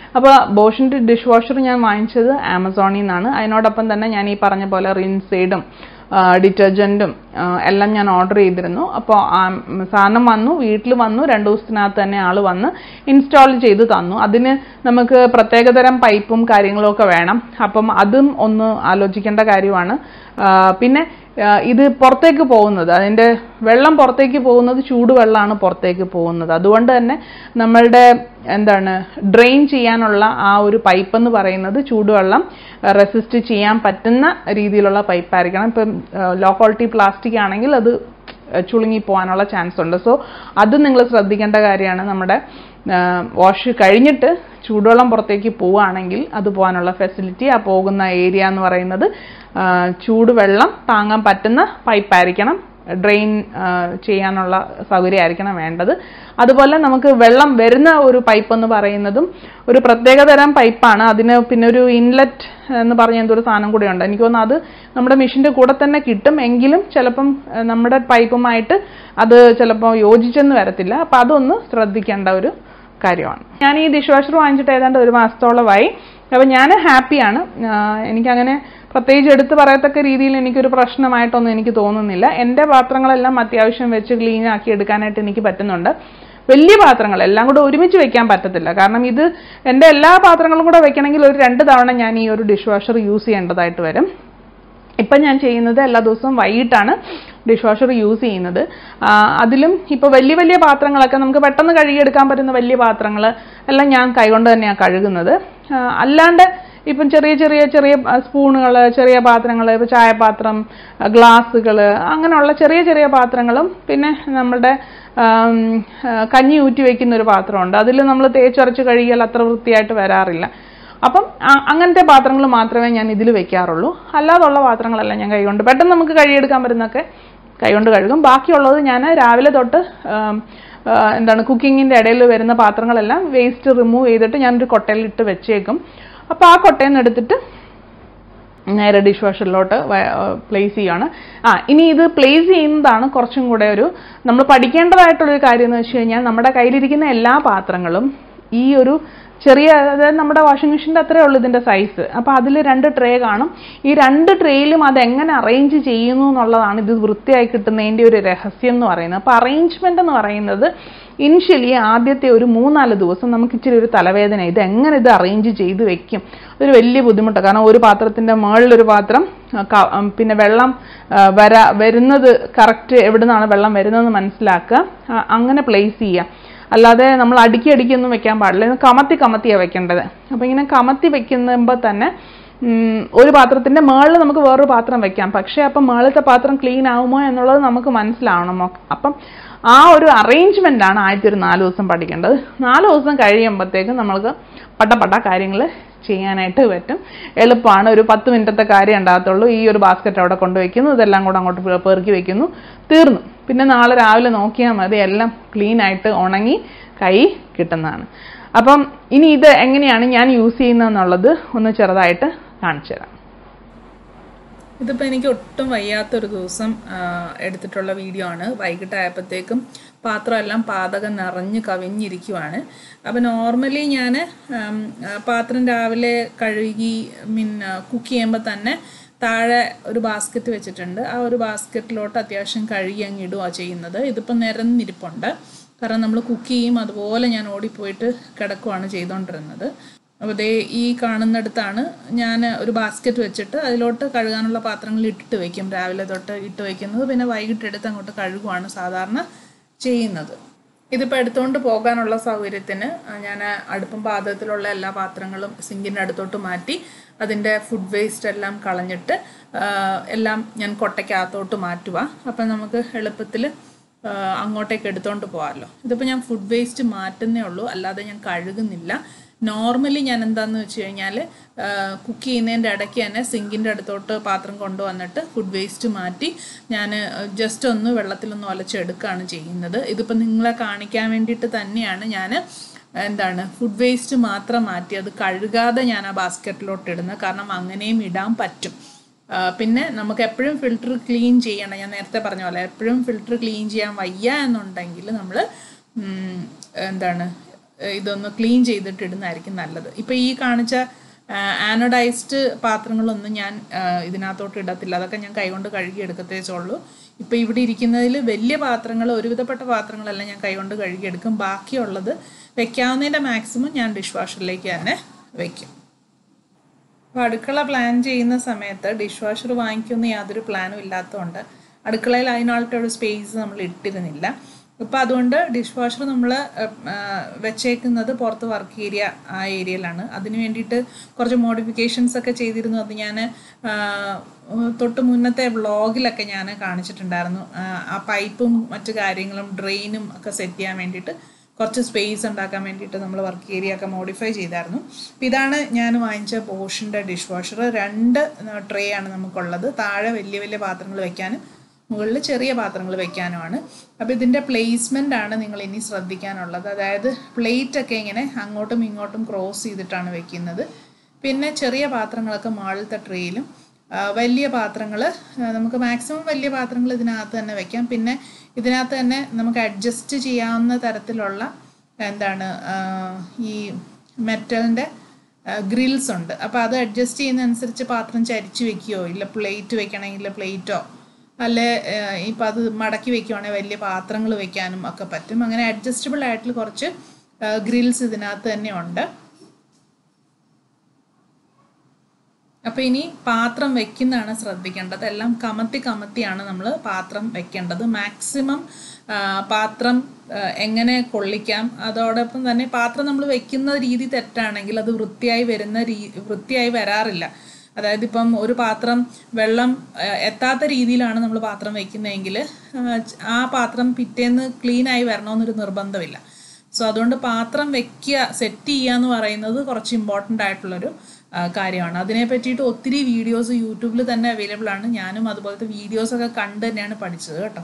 അപ്പോൾ ബോഷിൻ്റെ ഡിഷ് വാഷർ ഞാൻ വാങ്ങിച്ചത് ആമസോണിൽ നിന്നാണ് അതിനോടൊപ്പം തന്നെ ഞാൻ ഈ പറഞ്ഞ പോലെ റിൻസൈഡും ഡിറ്റർജൻറ്റും എല്ലാം ഞാൻ ഓർഡർ ചെയ്തിരുന്നു അപ്പോൾ സാധനം വന്നു വീട്ടിൽ വന്നു രണ്ട് ദിവസത്തിനകത്ത് തന്നെ ആൾ വന്ന് ഇൻസ്റ്റാൾ ചെയ്ത് തന്നു അതിന് നമുക്ക് പ്രത്യേകതരം പൈപ്പും കാര്യങ്ങളും ഒക്കെ വേണം അപ്പം അതും ഒന്ന് ആലോചിക്കേണ്ട കാര്യമാണ് ആ, പിന്നെ ആ, ഇത് പുറത്തേക്ക് പോകുന്നത് അതിൻ്റെ വെള്ളം പുറത്തേക്ക് പോകുന്നത് ചൂടുവെള്ളമാണ് പുറത്തേക്ക് പോകുന്നത് അതുകൊണ്ട് തന്നെ നമ്മളുടെ എന്താണ് ഡ്രെയിൻ ചെയ്യാനുള്ള ആ ഒരു പൈപ്പ് എന്ന് പറയുന്നത് ചൂടുവെള്ളം റെസിസ്റ്റ് ചെയ്യാൻ പറ്റുന്ന രീതിയിലുള്ള പൈപ്പായിരിക്കണം ഇപ്പം ലോ ക്വാളിറ്റി പ്ലാസ്റ്റിക് ആണെങ്കിൽ അത് ചുളുങ്ങി പോകാനുള്ള ചാൻസ് ഉണ്ട് സോ അത് നിങ്ങൾ ശ്രദ്ധിക്കേണ്ട കാര്യമാണ് നമ്മുടെ വാഷ് കഴിഞ്ഞിട്ട് ചൂടുവെള്ളം പുറത്തേക്ക് പോവുകയാണെങ്കിൽ അത് പോകാനുള്ള ഫെസിലിറ്റി ആ പോകുന്ന ഏരിയ എന്ന് പറയുന്നത് ആ, ചൂടുവെള്ളം താങ്ങാൻ പറ്റുന്ന പൈപ്പായിരിക്കണം ഡ്രെയിൻ ചെയ്യാനുള്ള സൗകര്യമായിരിക്കണം വേണ്ടത് അതുപോലെ നമുക്ക് വെള്ളം വരുന്ന ഒരു പൈപ്പ് എന്ന് പറയുന്നതും ഒരു പ്രത്യേകതരം പൈപ്പാണ് അതിന് പിന്നെ ഒരു ഇൻലെറ്റ് എന്ന് പറഞ്ഞ എന്തൊരു സാധനം കൂടെ ഉണ്ട് എനിക്ക് തോന്നുന്നു അത് നമ്മുടെ മെഷീൻ്റെ കൂടെ തന്നെ കിട്ടും എങ്കിലും ചിലപ്പം ഏഹ്, നമ്മുടെ പൈപ്പുമായിട്ട് അത് ചിലപ്പോൾ യോജിച്ചെന്ന് വരത്തില്ല അപ്പം അതൊന്ന് ശ്രദ്ധിക്കേണ്ട ഒരു കാര്യമാണ് ഞാൻ ഈ ഡിഷ് വാഷർ വാങ്ങിച്ചിട്ട് ഏതാണ്ട് ഒരു മാസത്തോളമായി അപ്പം ഞാൻ ഹാപ്പിയാണ് എനിക്കങ്ങനെ പ്രത്യേകിച്ച് എടുത്ത് പറയത്തക്ക രീതിയിൽ എനിക്കൊരു പ്രശ്നമായിട്ടൊന്നും എനിക്ക് തോന്നുന്നില്ല എൻ്റെ പാത്രങ്ങളെല്ലാം അത്യാവശ്യം വെച്ച് ക്ലീൻ ആക്കി എടുക്കാനായിട്ട് എനിക്ക് പറ്റുന്നുണ്ട് വലിയ പാത്രങ്ങൾ എല്ലാം കൂടെ ഒരുമിച്ച് വെക്കാൻ പറ്റത്തില്ല കാരണം ഇത് എൻ്റെ എല്ലാ പാത്രങ്ങളും കൂടെ വെക്കണമെങ്കിൽ ഒരു രണ്ട് തവണ ഞാൻ ഈ ഒരു ഡിഷ് വാഷർ യൂസ് ചെയ്യേണ്ടതായിട്ട് വരും ഇപ്പം ഞാൻ ചെയ്യുന്നത് എല്ലാ ദിവസവും വൈകിട്ടാണ് ഡിഷ് വാഷർ യൂസ് ചെയ്യുന്നത് ആ, അതിലും ഇപ്പോൾ വലിയ വലിയ പാത്രങ്ങളൊക്കെ നമുക്ക് പെട്ടെന്ന് കഴുകിയെടുക്കാൻ പറ്റുന്ന വലിയ പാത്രങ്ങൾ എല്ലാം ഞാൻ കൈകൊണ്ട് തന്നെയാണ് കഴുകുന്നത് ആ, അല്ലാണ്ട് ഇപ്പം ചെറിയ ചെറിയ ചെറിയ സ്പൂണുകൾ ചെറിയ പാത്രങ്ങൾ ഇപ്പോൾ ചായപാത്രം ഗ്ലാസ്സുകൾ അങ്ങനെയുള്ള ചെറിയ ചെറിയ പാത്രങ്ങളും പിന്നെ നമ്മുടെ ആം, ആ, കഞ്ഞി ഊറ്റി വെക്കുന്ന ഒരു പാത്രമുണ്ട് അതിൽ നമ്മൾ തേച്ചരച്ച് കഴുകിയാൽ അത്ര വൃത്തിയായിട്ട് വരാറില്ല അപ്പം അ- അങ്ങനത്തെ പാത്രങ്ങൾ മാത്രമേ ഞാൻ ഇതിൽ വെക്കാറുള്ളൂ അല്ലാതുള്ള പാത്രങ്ങളെല്ലാം ഞാൻ കൈകൊണ്ട് പെട്ടെന്ന് നമുക്ക് കഴുകിയെടുക്കാൻ പറ്റുന്നൊക്കെ കൈകൊണ്ട് കഴുകും ബാക്കിയുള്ളത് ഞാൻ രാവിലെ തൊട്ട് ആം, ആ, എന്താണ് കുക്കിങ്ങിൻ്റെ ഇടയിൽ വരുന്ന പാത്രങ്ങളെല്ലാം വേസ്റ്റ് റിമൂവ് ചെയ്തിട്ട് ഞാനൊരു കൊട്ടയിൽ ഇട്ട് വെച്ചേക്കും അപ്പോൾ ആ കൊട്ടയിൽ നിന്ന് എടുത്തിട്ട് നേരെ ഡിഷ് വാഷറിലോട്ട് പ്ലേസ് ചെയ്യുകയാണ് ആ ഇനി ഇത് പ്ലേസ് ചെയ്യുന്നതാണ് കുറച്ചും കൂടെ ഒരു നമ്മൾ പഠിക്കേണ്ടതായിട്ടുള്ളൊരു കാര്യം എന്ന് വെച്ച് കഴിഞ്ഞാൽ നമ്മുടെ കയ്യിലിരിക്കുന്ന എല്ലാ പാത്രങ്ങളും ഈ ഒരു ചെറിയ അതായത് നമ്മുടെ വാഷിംഗ് മെഷീൻ്റെ അത്രേ ഉള്ളൂ ഇതിൻ്റെ സൈസ് അപ്പോൾ അതിൽ രണ്ട് ട്രേ കാണും ഈ രണ്ട് ട്രേയിലും അത് എങ്ങനെ അറേഞ്ച് ചെയ്യുന്നു എന്നുള്ളതാണ് ഇത് വൃത്തിയായി കിട്ടുന്നതിൻ്റെ ഒരു രഹസ്യം എന്ന് പറയുന്നത് അപ്പോൾ അറേഞ്ച്മെൻ്റ് എന്ന് പറയുന്നത് ഇനിഷ്യലി ആദ്യത്തെ ഒരു മൂന്നാല് ദിവസം നമുക്ക് ഇച്ചിരി ഒരു തലവേദന ഇത് എങ്ങനെ ഇത് അറേഞ്ച് ചെയ്ത് വെക്കും അതൊരു വലിയ ബുദ്ധിമുട്ടാണ് കാരണം ഒരു പാത്രത്തിൻ്റെ മുകളിലൊരു പാത്രം ആ, ക- ഉം, പിന്നെ വെള്ളം ആ, വരാ വരുന്നത് കറക്റ്റ് എവിടെ നിന്നാണ് വെള്ളം വരുന്നതെന്ന് മനസ്സിലാക്കുക ആ, അങ്ങനെ പ്ലേസ് ചെയ്യുക അല്ലാതെ നമ്മൾ അടുക്കി അടുക്കിയൊന്നും വെക്കാൻ പാടില്ല ഇത് കമത്തി കമത്തിയാണ് വെക്കേണ്ടത് അപ്പോൾ ഇങ്ങനെ കമത്തി വെക്കുമ്പോൾ തന്നെ ഉം, ഒരു പാത്രത്തിന്റെ മേളിൽ നമുക്ക് വേറൊരു പാത്രം വെക്കാം പക്ഷേ അപ്പം മേളത്തെ പാത്രം ക്ലീൻ ആവുമോ എന്നുള്ളത് നമുക്ക് മനസ്സിലാവണം ഒക്കെ. അപ്പം ആ ഒരു അറേഞ്ച്മെന്റ് ആണ് ആദ്യത്തെ ഒരു നാല് ദിവസം പഠിക്കേണ്ടത് നാല് ദിവസം കഴിയുമ്പോഴത്തേക്കും നമ്മൾക്ക് പട്ട പട്ട കാര്യങ്ങൾ ചെയ്യാനായിട്ട് പറ്റും എളുപ്പമാണ് ഒരു പത്ത് മിനിറ്റത്തെ കാര്യം ഉണ്ടാകത്തുള്ളൂ ഈ ഒരു ബാസ്ക്കറ്റ് അവിടെ കൊണ്ടുവയ്ക്കുന്നു ഇതെല്ലാം കൂടെ അങ്ങോട്ട് പെ- പെറുക്കി വെക്കുന്നു തീർന്നു പിന്നെ നാളെ രാവിലെ നോക്കിയാൽ മതി എല്ലാം ക്ലീൻ ആയിട്ട് ഉണങ്ങി കൈ കിട്ടുന്നതാണ് അപ്പം ഇനി ഇത് എങ്ങനെയാണ് ഞാൻ യൂസ് ചെയ്യുന്നതെന്നുള്ളത് ഒന്ന് ചെറുതായിട്ട് കാണിച്ചു തരാം ഇതിപ്പോൾ എനിക്ക് ഒട്ടും വയ്യാത്തൊരു ദിവസം ആ, എടുത്തിട്ടുള്ള വീഡിയോ ആണ് വൈകിട്ടായപ്പോഴത്തേക്കും പാത്രമെല്ലാം പാതകം നിറഞ്ഞ് കവിഞ്ഞിരിക്കുവാണ് അപ്പം നോർമലി ഞാൻ പാത്രം രാവിലെ കഴുകി മീൻ കുക്ക് ചെയ്യുമ്പോൾ തന്നെ താഴെ ഒരു ബാസ്ക്കറ്റ് വെച്ചിട്ടുണ്ട് ആ ഒരു ബാസ്ക്കറ്റിലോട്ട് അത്യാവശ്യം കഴുകി അങ്ങ് ഇടുകയാണ് ചെയ്യുന്നത് ഇതിപ്പോൾ നിരന്നിരിപ്പുണ്ട് കാരണം നമ്മൾ കുക്ക് ചെയ്യും അതുപോലെ ഞാൻ ഓടിപ്പോയിട്ട് കിടക്കുവാണ് ചെയ്തുകൊണ്ടിരുന്നത് അപ്പോൾ ദേ ഈ കാണുന്നിടത്താണ് ഞാൻ ഒരു ബാസ്ക്കറ്റ് വെച്ചിട്ട് അതിലോട്ട് കഴുകാനുള്ള പാത്രങ്ങൾ ഇട്ടിട്ട് വെക്കും രാവിലെ തൊട്ട് ഇട്ട് വെക്കുന്നത് പിന്നെ വൈകിട്ട് എടുത്ത് അങ്ങോട്ട് കഴുകുവാണ് സാധാരണ ചെയ്യുന്നത് ഇതിപ്പോൾ എടുത്തുകൊണ്ട് പോകാനുള്ള സൗകര്യത്തിന് ഞാൻ അടുപ്പും പാത്രത്തിലുള്ള എല്ലാ പാത്രങ്ങളും സിങ്കിൻ്റെ അടുത്തോട്ട് മാറ്റി അതിൻ്റെ ഫുഡ് വേസ്റ്റ് എല്ലാം കളഞ്ഞിട്ട് ആ, എല്ലാം ഞാൻ കൊട്ടയ്ക്കകത്തോട്ട് മാറ്റുക അപ്പം നമുക്ക് എളുപ്പത്തിൽ അങ്ങോട്ടേക്ക് എടുത്തോണ്ട് പോകാമല്ലോ ഇതിപ്പോൾ ഞാൻ ഫുഡ് വേസ്റ്റ് മാറ്റുന്നേ ഉള്ളൂ അല്ലാതെ ഞാൻ കഴുകുന്നില്ല നോർമലി ഞാൻ എന്താന്ന് വെച്ച് കഴിഞ്ഞാൽ കുക്ക് ചെയ്യുന്നതിൻ്റെ ഇടയ്ക്ക് തന്നെ സിങ്കിൻ്റെ അടുത്തോട്ട് പാത്രം കൊണ്ടുവന്നിട്ട് ഫുഡ് വേസ്റ്റ് മാറ്റി ഞാൻ ജസ്റ്റ് ഒന്ന് വെള്ളത്തിലൊന്ന് ഒലച്ചെടുക്കുകയാണ് ചെയ്യുന്നത് ഇതിപ്പോൾ നിങ്ങളെ കാണിക്കാൻ വേണ്ടിയിട്ട് തന്നെയാണ് ഞാൻ എന്താണ് ഫുഡ് വേസ്റ്റ് മാത്രം മാറ്റി അത് കഴുകാതെ ഞാൻ ആ ബാസ്ക്കറ്റിലോട്ട് ഇടുന്നത് കാരണം അങ്ങനെയും ഇടാൻ പറ്റും ആ, പിന്നെ നമുക്ക് എപ്പോഴും ഫിൽറ്റർ ക്ലീൻ ചെയ്യണം ഞാൻ നേരത്തെ പറഞ്ഞ പോലെ എപ്പോഴും ഫിൽറ്റർ ക്ലീൻ ചെയ്യാൻ വയ്യ എന്നുണ്ടെങ്കിൽ നമ്മൾ എന്താണ് ഏഹ് ഇതൊന്ന് ക്ലീൻ ചെയ്തിട്ട് ഇടുന്നതായിരിക്കും നല്ലത് ഇപ്പോൾ ഈ കാണിച്ച ആനോഡൈസ്ഡ് പാത്രങ്ങളൊന്നും ഞാൻ ആ, ഇതിനകത്തോട്ട് ഇടത്തില്ല അതൊക്കെ ഞാൻ കൈകൊണ്ട് കഴുകി എടുക്കത്തേച്ചുള്ളൂ ഇപ്പോൾ ഇവിടെ ഇരിക്കുന്നതിൽ വലിയ പാത്രങ്ങൾ ഒരുവിധപ്പെട്ട പാത്രങ്ങളെല്ലാം ഞാൻ കൈകൊണ്ട് കഴുകി എടുക്കും ബാക്കിയുള്ളത് വെക്കാവുന്നതിൻ്റെ മാക്സിമം ഞാൻ ഡിഷ് വാഷറിലേക്ക് തന്നെ വെക്കും അപ്പോൾ അടുക്കള പ്ലാൻ ചെയ്യുന്ന സമയത്ത് ഡിഷ് വാഷർ വാങ്ങിക്കുന്ന യാതൊരു പ്ലാനും ഇല്ലാത്തതുകൊണ്ട് അടുക്കളയിൽ അതിനായിട്ടൊരു സ്പേസ് നമ്മൾ ഇട്ടിരുന്നില്ല ഇപ്പം അതുകൊണ്ട് ഡിഷ് വാഷർ നമ്മൾ വെച്ചേക്കുന്നത് പുറത്ത് വർക്ക് ഏരിയ ആ ഏരിയയിലാണ് അതിന് വേണ്ടിയിട്ട് കുറച്ച് മോഡിഫിക്കേഷൻസ് ഒക്കെ ചെയ്തിരുന്നു അത് ഞാൻ തൊട്ട് മുന്നത്തെ വ്ളോഗിലൊക്കെ ഞാൻ കാണിച്ചിട്ടുണ്ടായിരുന്നു ആ, ആ പൈപ്പും മറ്റു കാര്യങ്ങളും ഡ്രെയിനും ഒക്കെ സെറ്റ് ചെയ്യാൻ വേണ്ടിയിട്ട് കുറച്ച് സ്പേസ് ഉണ്ടാക്കാൻ വേണ്ടിയിട്ട് നമ്മൾ വർക്ക് ഏരിയ ഒക്കെ മോഡിഫൈ ചെയ്തായിരുന്നു അപ്പം ഇതാണ് ഞാൻ വാങ്ങിച്ച ബോഷിൻ്റെ ഡിഷ് വാഷർ രണ്ട് ട്രേ ആണ് നമുക്കുള്ളത് താഴെ വലിയ വലിയ പാത്രങ്ങൾ വെക്കാനും മുകളിൽ ചെറിയ പാത്രങ്ങൾ വെക്കാനുമാണ് അപ്പോൾ ഇതിൻ്റെ പ്ലേസ്മെൻ്റ് ആണ് നിങ്ങൾ ഇനി ശ്രദ്ധിക്കാനുള്ളത് അതായത് പ്ലേറ്റ് ഒക്കെ ഇങ്ങനെ അങ്ങോട്ടും ഇങ്ങോട്ടും ക്രോസ് ചെയ്തിട്ടാണ് വെക്കുന്നത് പിന്നെ ചെറിയ പാത്രങ്ങളൊക്കെ മുകളിലത്തെ ട്രേയിലും ആ, വലിയ പാത്രങ്ങൾ നമുക്ക് മാക്സിമം വലിയ പാത്രങ്ങൾ ഇതിനകത്ത് തന്നെ വെക്കാം പിന്നെ ഇതിനകത്ത് തന്നെ നമുക്ക് അഡ്ജസ്റ്റ് ചെയ്യാവുന്ന തരത്തിലുള്ള എന്താണ് ആ, ഈ മെറ്റലിൻ്റെ ഗ്രിൽസ് ഉണ്ട് അപ്പോൾ അത് അഡ്ജസ്റ്റ് ചെയ്യുന്നതനുസരിച്ച് പാത്രം ചരിച്ച് വെക്കുകയോ ഇല്ല പ്ലേറ്റ് വെക്കണമെങ്കിൽ പ്ലേറ്റോ അല്ലെ ഇപ്പം അത് മടക്കി വെക്കുവാണെങ്കിൽ വലിയ പാത്രങ്ങൾ വെക്കാനും ഒക്കെ പറ്റും അങ്ങനെ അഡ്ജസ്റ്റബിൾ ആയിട്ടുള്ള കുറച്ച് ഗ്രിൽസ് ഇതിനകത്ത് തന്നെ ഉണ്ട് അപ്പോൾ ഇനി പാത്രം വെക്കുന്നതാണ് ശ്രദ്ധിക്കേണ്ടത് എല്ലാം കമത്തി കമത്തിയാണ് നമ്മൾ പാത്രം വെക്കേണ്ടത് മാക്സിമം പാത്രം ആ, എങ്ങനെ കൊള്ളിക്കാം അതോടൊപ്പം തന്നെ പാത്രം നമ്മൾ വെക്കുന്ന രീതി തെറ്റാണെങ്കിൽ അത് വൃത്തിയായി വരുന്ന രീ വൃത്തിയായി വരാറില്ല അതായത് ഇപ്പം ഒരു പാത്രം വെള്ളം ആ, എത്താത്ത രീതിയിലാണ് നമ്മൾ പാത്രം വെക്കുന്നതെങ്കിൽ ആ പാത്രം പിറ്റേന്ന് ക്ലീനായി വരണമെന്നൊരു നിർബന്ധമില്ല സോ അതുകൊണ്ട് പാത്രം വെക്കുക സെറ്റ് ചെയ്യുക എന്ന് പറയുന്നത് കുറച്ച് ഇമ്പോർട്ടൻ്റ് ആയിട്ടുള്ളൊരു ആ, കാര്യമാണ് അതിനെ പറ്റിയിട്ട് ഒത്തിരി വീഡിയോസ് യൂട്യൂബിൽ തന്നെ അവൈലബിൾ ആണ് ഞാനും അതുപോലത്തെ വീഡിയോസ് ഒക്കെ കണ്ട് തന്നെയാണ് പഠിച്ചത് കേട്ടോ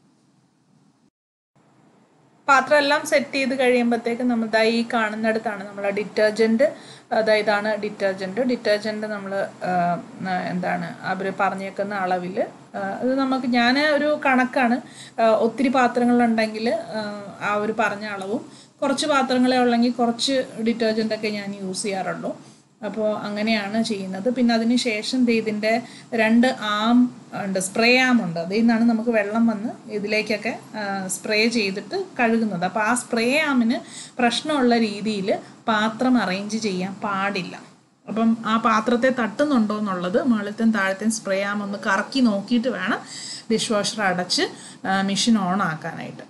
പാത്രം എല്ലാം സെറ്റ് ചെയ്ത് കഴിയുമ്പോഴത്തേക്ക് നമ്മൾ ദാ ഈ കാണുന്നിടത്താണ് നമ്മൾ ഡിറ്റർജൻറ്റ് അതായത് ഇതാണ് ഡിറ്റർജൻറ്റ് ഡിറ്റർജൻറ്റ് നമ്മൾ എന്താണ് അവർ പറഞ്ഞേക്കുന്ന അളവിൽ അത് നമുക്ക് ഞാൻ ഒരു കണക്കാണ് ആ, ഒത്തിരി പാത്രങ്ങളുണ്ടെങ്കിൽ ആ ഒരു പറഞ്ഞ അളവും കുറച്ച് പാത്രങ്ങളെ ഉള്ളെങ്കിൽ കുറച്ച് ഡിറ്റർജൻ്റ് ഒക്കെ ഞാൻ യൂസ് ചെയ്യാറുള്ളൂ അപ്പോൾ അങ്ങനെയാണ് ചെയ്യുന്നത് പിന്നെ അതിന് ശേഷം ദേ ഇതിൻ്റെ രണ്ട് ആം ഉണ്ട് സ്പ്രേ ആം ഉണ്ട് അതിൽ നിന്നാണ് നമുക്ക് വെള്ളം വന്ന് ഇതിലേക്കൊക്കെ സ്പ്രേ ചെയ്തിട്ട് കഴുകുന്നത് അപ്പോൾ ആ സ്പ്രേ ആമിന് പ്രശ്നമുള്ള രീതിയിൽ പാത്രം അറേഞ്ച് ചെയ്യാൻ പാടില്ല അപ്പം ആ പാത്രത്തെ തട്ടുന്നുണ്ടോ എന്നുള്ളത് മുകളിലത്തെയും താഴത്തെയും സ്പ്രേ ആം ഒന്ന് കറക്കി നോക്കിയിട്ട് വേണം ഡിഷ് വാഷർ അടച്ച് മെഷീൻ ഓൺ ആക്കാനായിട്ട്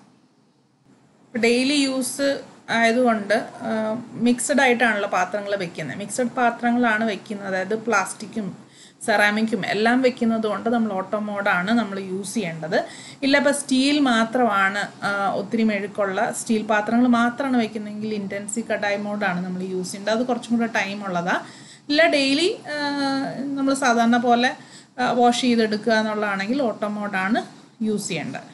ഡെയിലി യൂസ് ആയതുകൊണ്ട് മിക്സഡ് ആയിട്ടാണല്ലോ പാത്രങ്ങൾ വെക്കുന്നത് മിക്സഡ് പാത്രങ്ങളാണ് വെക്കുന്നത് അതായത് പ്ലാസ്റ്റിക്കും സെറാമിക്കും എല്ലാം വെക്കുന്നത് കൊണ്ട് നമ്മൾ ഓട്ടോ മോഡാണ് നമ്മൾ യൂസ് ചെയ്യേണ്ടത് ഇല്ല ഇപ്പോൾ സ്റ്റീൽ മാത്രമാണ് ആ, ഒത്തിരി മെഴുക്കുള്ള സ്റ്റീൽ പാത്രങ്ങൾ മാത്രമാണ് വെക്കുന്നതെങ്കിൽ ഇൻറ്റൻസി കടായി മോഡാണ് നമ്മൾ യൂസ് ചെയ്യേണ്ടത് അത് കുറച്ചും കൂടെ ടൈം ഉള്ളതാണ് ഇല്ല ഡെയിലി നമ്മൾ സാധാരണ പോലെ വാഷ് ചെയ്തെടുക്കുക എന്നുള്ളതാണെങ്കിൽ ഓട്ടോ മോഡാണ് യൂസ് ചെയ്യേണ്ടത്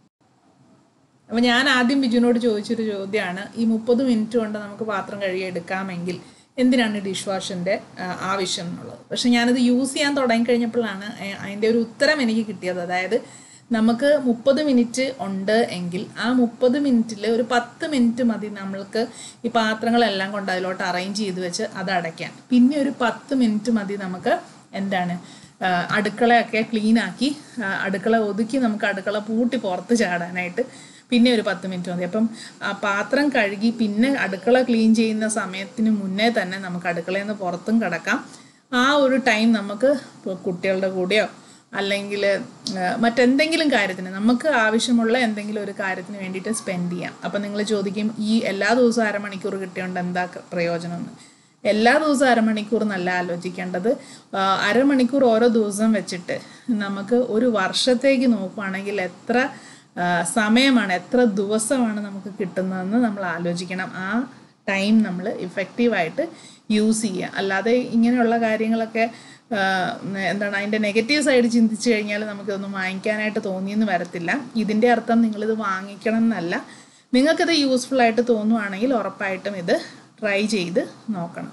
അപ്പോൾ ഞാൻ ആദ്യം ബിജുവിനോട് ചോദിച്ചൊരു ചോദ്യമാണ് ഈ മുപ്പത് മിനിറ്റ് കൊണ്ട് നമുക്ക് പാത്രം കഴുകി എടുക്കാമെങ്കിൽ എന്തിനാണ് ഡിഷ് വാഷിൻ്റെ ആവശ്യം എന്നുള്ളത് പക്ഷെ ഞാനത് യൂസ് ചെയ്യാൻ തുടങ്ങിക്കഴിഞ്ഞപ്പോഴാണ് ഏ, അതിൻ്റെ ഒരു ഉത്തരം എനിക്ക് കിട്ടിയത് അതായത് നമുക്ക് മുപ്പത് മിനിറ്റ് ഉണ്ട് എങ്കിൽ ആ മുപ്പത് മിനിറ്റിൽ ഒരു പത്ത് മിനിറ്റ് മതി നമ്മൾക്ക് ഈ പാത്രങ്ങളെല്ലാം കൊണ്ട് അതിലോട്ട് അറേഞ്ച് ചെയ്ത് വെച്ച് അത് അടയ്ക്കാൻ പിന്നെ ഒരു പത്ത് മിനിറ്റ് മതി നമുക്ക് എന്താണ് ആ, അടുക്കളയൊക്കെ ക്ലീൻ ആക്കി ആ, അടുക്കള ഒതുക്കി നമുക്ക് അടുക്കള പൂട്ടി പുറത്ത് ചാടാനായിട്ട് പിന്നെ ഒരു പത്ത് മിനിറ്റ് മതി അപ്പം ആ പാത്രം കഴുകി പിന്നെ അടുക്കള ക്ലീൻ ചെയ്യുന്ന സമയത്തിന് മുന്നേ തന്നെ നമുക്ക് അടുക്കളയിൽ നിന്ന് പുറത്തും കിടക്കാം ആ ഒരു ടൈം നമുക്ക് ഇപ്പോൾ കുട്ടികളുടെ കൂടെയോ അല്ലെങ്കിൽ മറ്റെന്തെങ്കിലും കാര്യത്തിന് നമുക്ക് ആവശ്യമുള്ള എന്തെങ്കിലും ഒരു കാര്യത്തിന് വേണ്ടിയിട്ട് സ്പെൻഡ് ചെയ്യാം അപ്പം നിങ്ങൾ ചോദിക്കും ഈ എല്ലാ ദിവസവും അരമണിക്കൂർ കിട്ടിയോണ്ട് എന്താ ക- പ്രയോജനം എന്ന് എല്ലാ ദിവസവും അരമണിക്കൂർ നല്ല ആലോചിക്കേണ്ടത് ആ, അരമണിക്കൂർ ഓരോ ദിവസം വെച്ചിട്ട് നമുക്ക് ഒരു വർഷത്തേക്ക് നോക്കുകയാണെങ്കിൽ എത്ര ആ, സമയമാണ് എത്ര ദിവസമാണ് നമുക്ക് കിട്ടുന്നതെന്ന് നമ്മൾ ആലോചിക്കണം ആ ടൈം നമ്മൾ ഇഫക്റ്റീവായിട്ട് യൂസ് ചെയ്യുക അല്ലാതെ ഇങ്ങനെയുള്ള കാര്യങ്ങളൊക്കെ ആ, എന്താണ് അതിൻ്റെ നെഗറ്റീവ് സൈഡ് ചിന്തിച്ചു കഴിഞ്ഞാൽ നമുക്കിതൊന്നും വാങ്ങിക്കാനായിട്ട് തോന്നിയെന്ന് വരത്തില്ല ഇതിൻ്റെ അർത്ഥം നിങ്ങളിത് വാങ്ങിക്കണം എന്നല്ല നിങ്ങൾക്കിത് യൂസ്ഫുൾ ആയിട്ട് തോന്നുവാണെങ്കിൽ ഉറപ്പായിട്ടും ഇത് ട്രൈ ചെയ്ത് നോക്കണം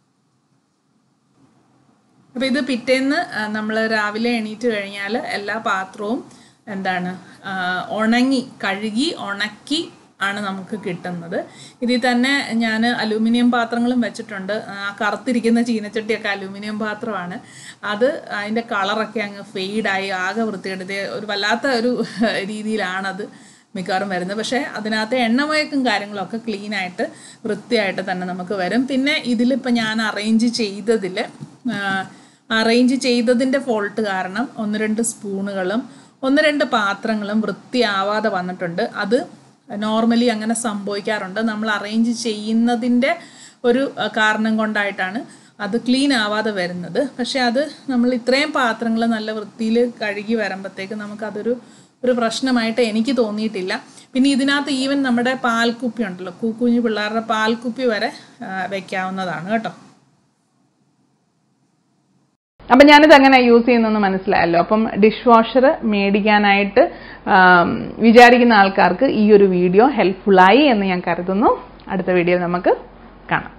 അപ്പോൾ ഇത് പിറ്റേന്ന് നമ്മൾ രാവിലെ എണീറ്റ് കഴിഞ്ഞാൽ എല്ലാ പാത്രവും എന്താണ് ആ, ഉണങ്ങി കഴുകി ഉണക്കി ആണ് നമുക്ക് കിട്ടുന്നത് ഇതിൽ തന്നെ ഞാൻ അലൂമിനിയം പാത്രങ്ങളും വെച്ചിട്ടുണ്ട് ആ കറുത്തിരിക്കുന്ന ചീനച്ചട്ടിയൊക്കെ അലൂമിനിയം പാത്രമാണ് അത് അതിൻ്റെ കളറൊക്കെ അങ്ങ് ഫെയ്ഡായി ആകെ വൃത്തിയെടുത്ത് ഒരു വല്ലാത്ത ഒരു രീതിയിലാണത് മിക്കവാറും വരുന്നത് പക്ഷേ അതിനകത്ത് എണ്ണമയക്കും കാര്യങ്ങളൊക്കെ ക്ലീൻ ആയിട്ട് വൃത്തിയായിട്ട് തന്നെ നമുക്ക് വരും പിന്നെ ഇതിലിപ്പോൾ ഞാൻ അറേഞ്ച് ചെയ്തതിൽ അറേഞ്ച് ചെയ്തതിൻ്റെ ഫോൾട്ട് കാരണം ഒന്ന് രണ്ട് സ്പൂണുകളും ഒന്ന് രണ്ട് പാത്രങ്ങളും വൃത്തിയാവാതെ വന്നിട്ടുണ്ട് അത് നോർമലി അങ്ങനെ സംഭവിക്കാറുണ്ട് നമ്മൾ അറേഞ്ച് ചെയ്യുന്നതിൻ്റെ ഒരു അഹ്, കാരണം കൊണ്ടായിട്ടാണ് അത് ക്ലീൻ ആവാതെ വരുന്നത് പക്ഷെ അത് നമ്മൾ ഇത്രയും പാത്രങ്ങൾ നല്ല വൃത്തിയിൽ കഴുകി വരുമ്പോഴത്തേക്ക് നമുക്കതൊരു ഒരു പ്രശ്നമായിട്ട് എനിക്ക് തോന്നിയിട്ടില്ല പിന്നെ ഇതിനകത്ത് ഈവൻ നമ്മുടെ പാൽക്കുപ്പി ഉണ്ടല്ലോ കു- കുഞ്ഞു പിള്ളേരുടെ പാൽക്കുപ്പി വരെ ആ, വെക്കാവുന്നതാണ് കേട്ടോ അപ്പം ഞാനിത് എങ്ങനെ യൂസ് ചെയ്യുന്നെന്ന് മനസ്സിലായല്ലോ അപ്പം ഡിഷ് വാഷർ മേടിക്കാനായിട്ട് ആം, വിചാരിക്കുന്ന ആൾക്കാർക്ക് ഈ ഒരു വീഡിയോ ഹെൽപ്ഫുള്ളായി എന്ന് ഞാൻ കരുതുന്നു അടുത്ത വീഡിയോ നമുക്ക് കാണാം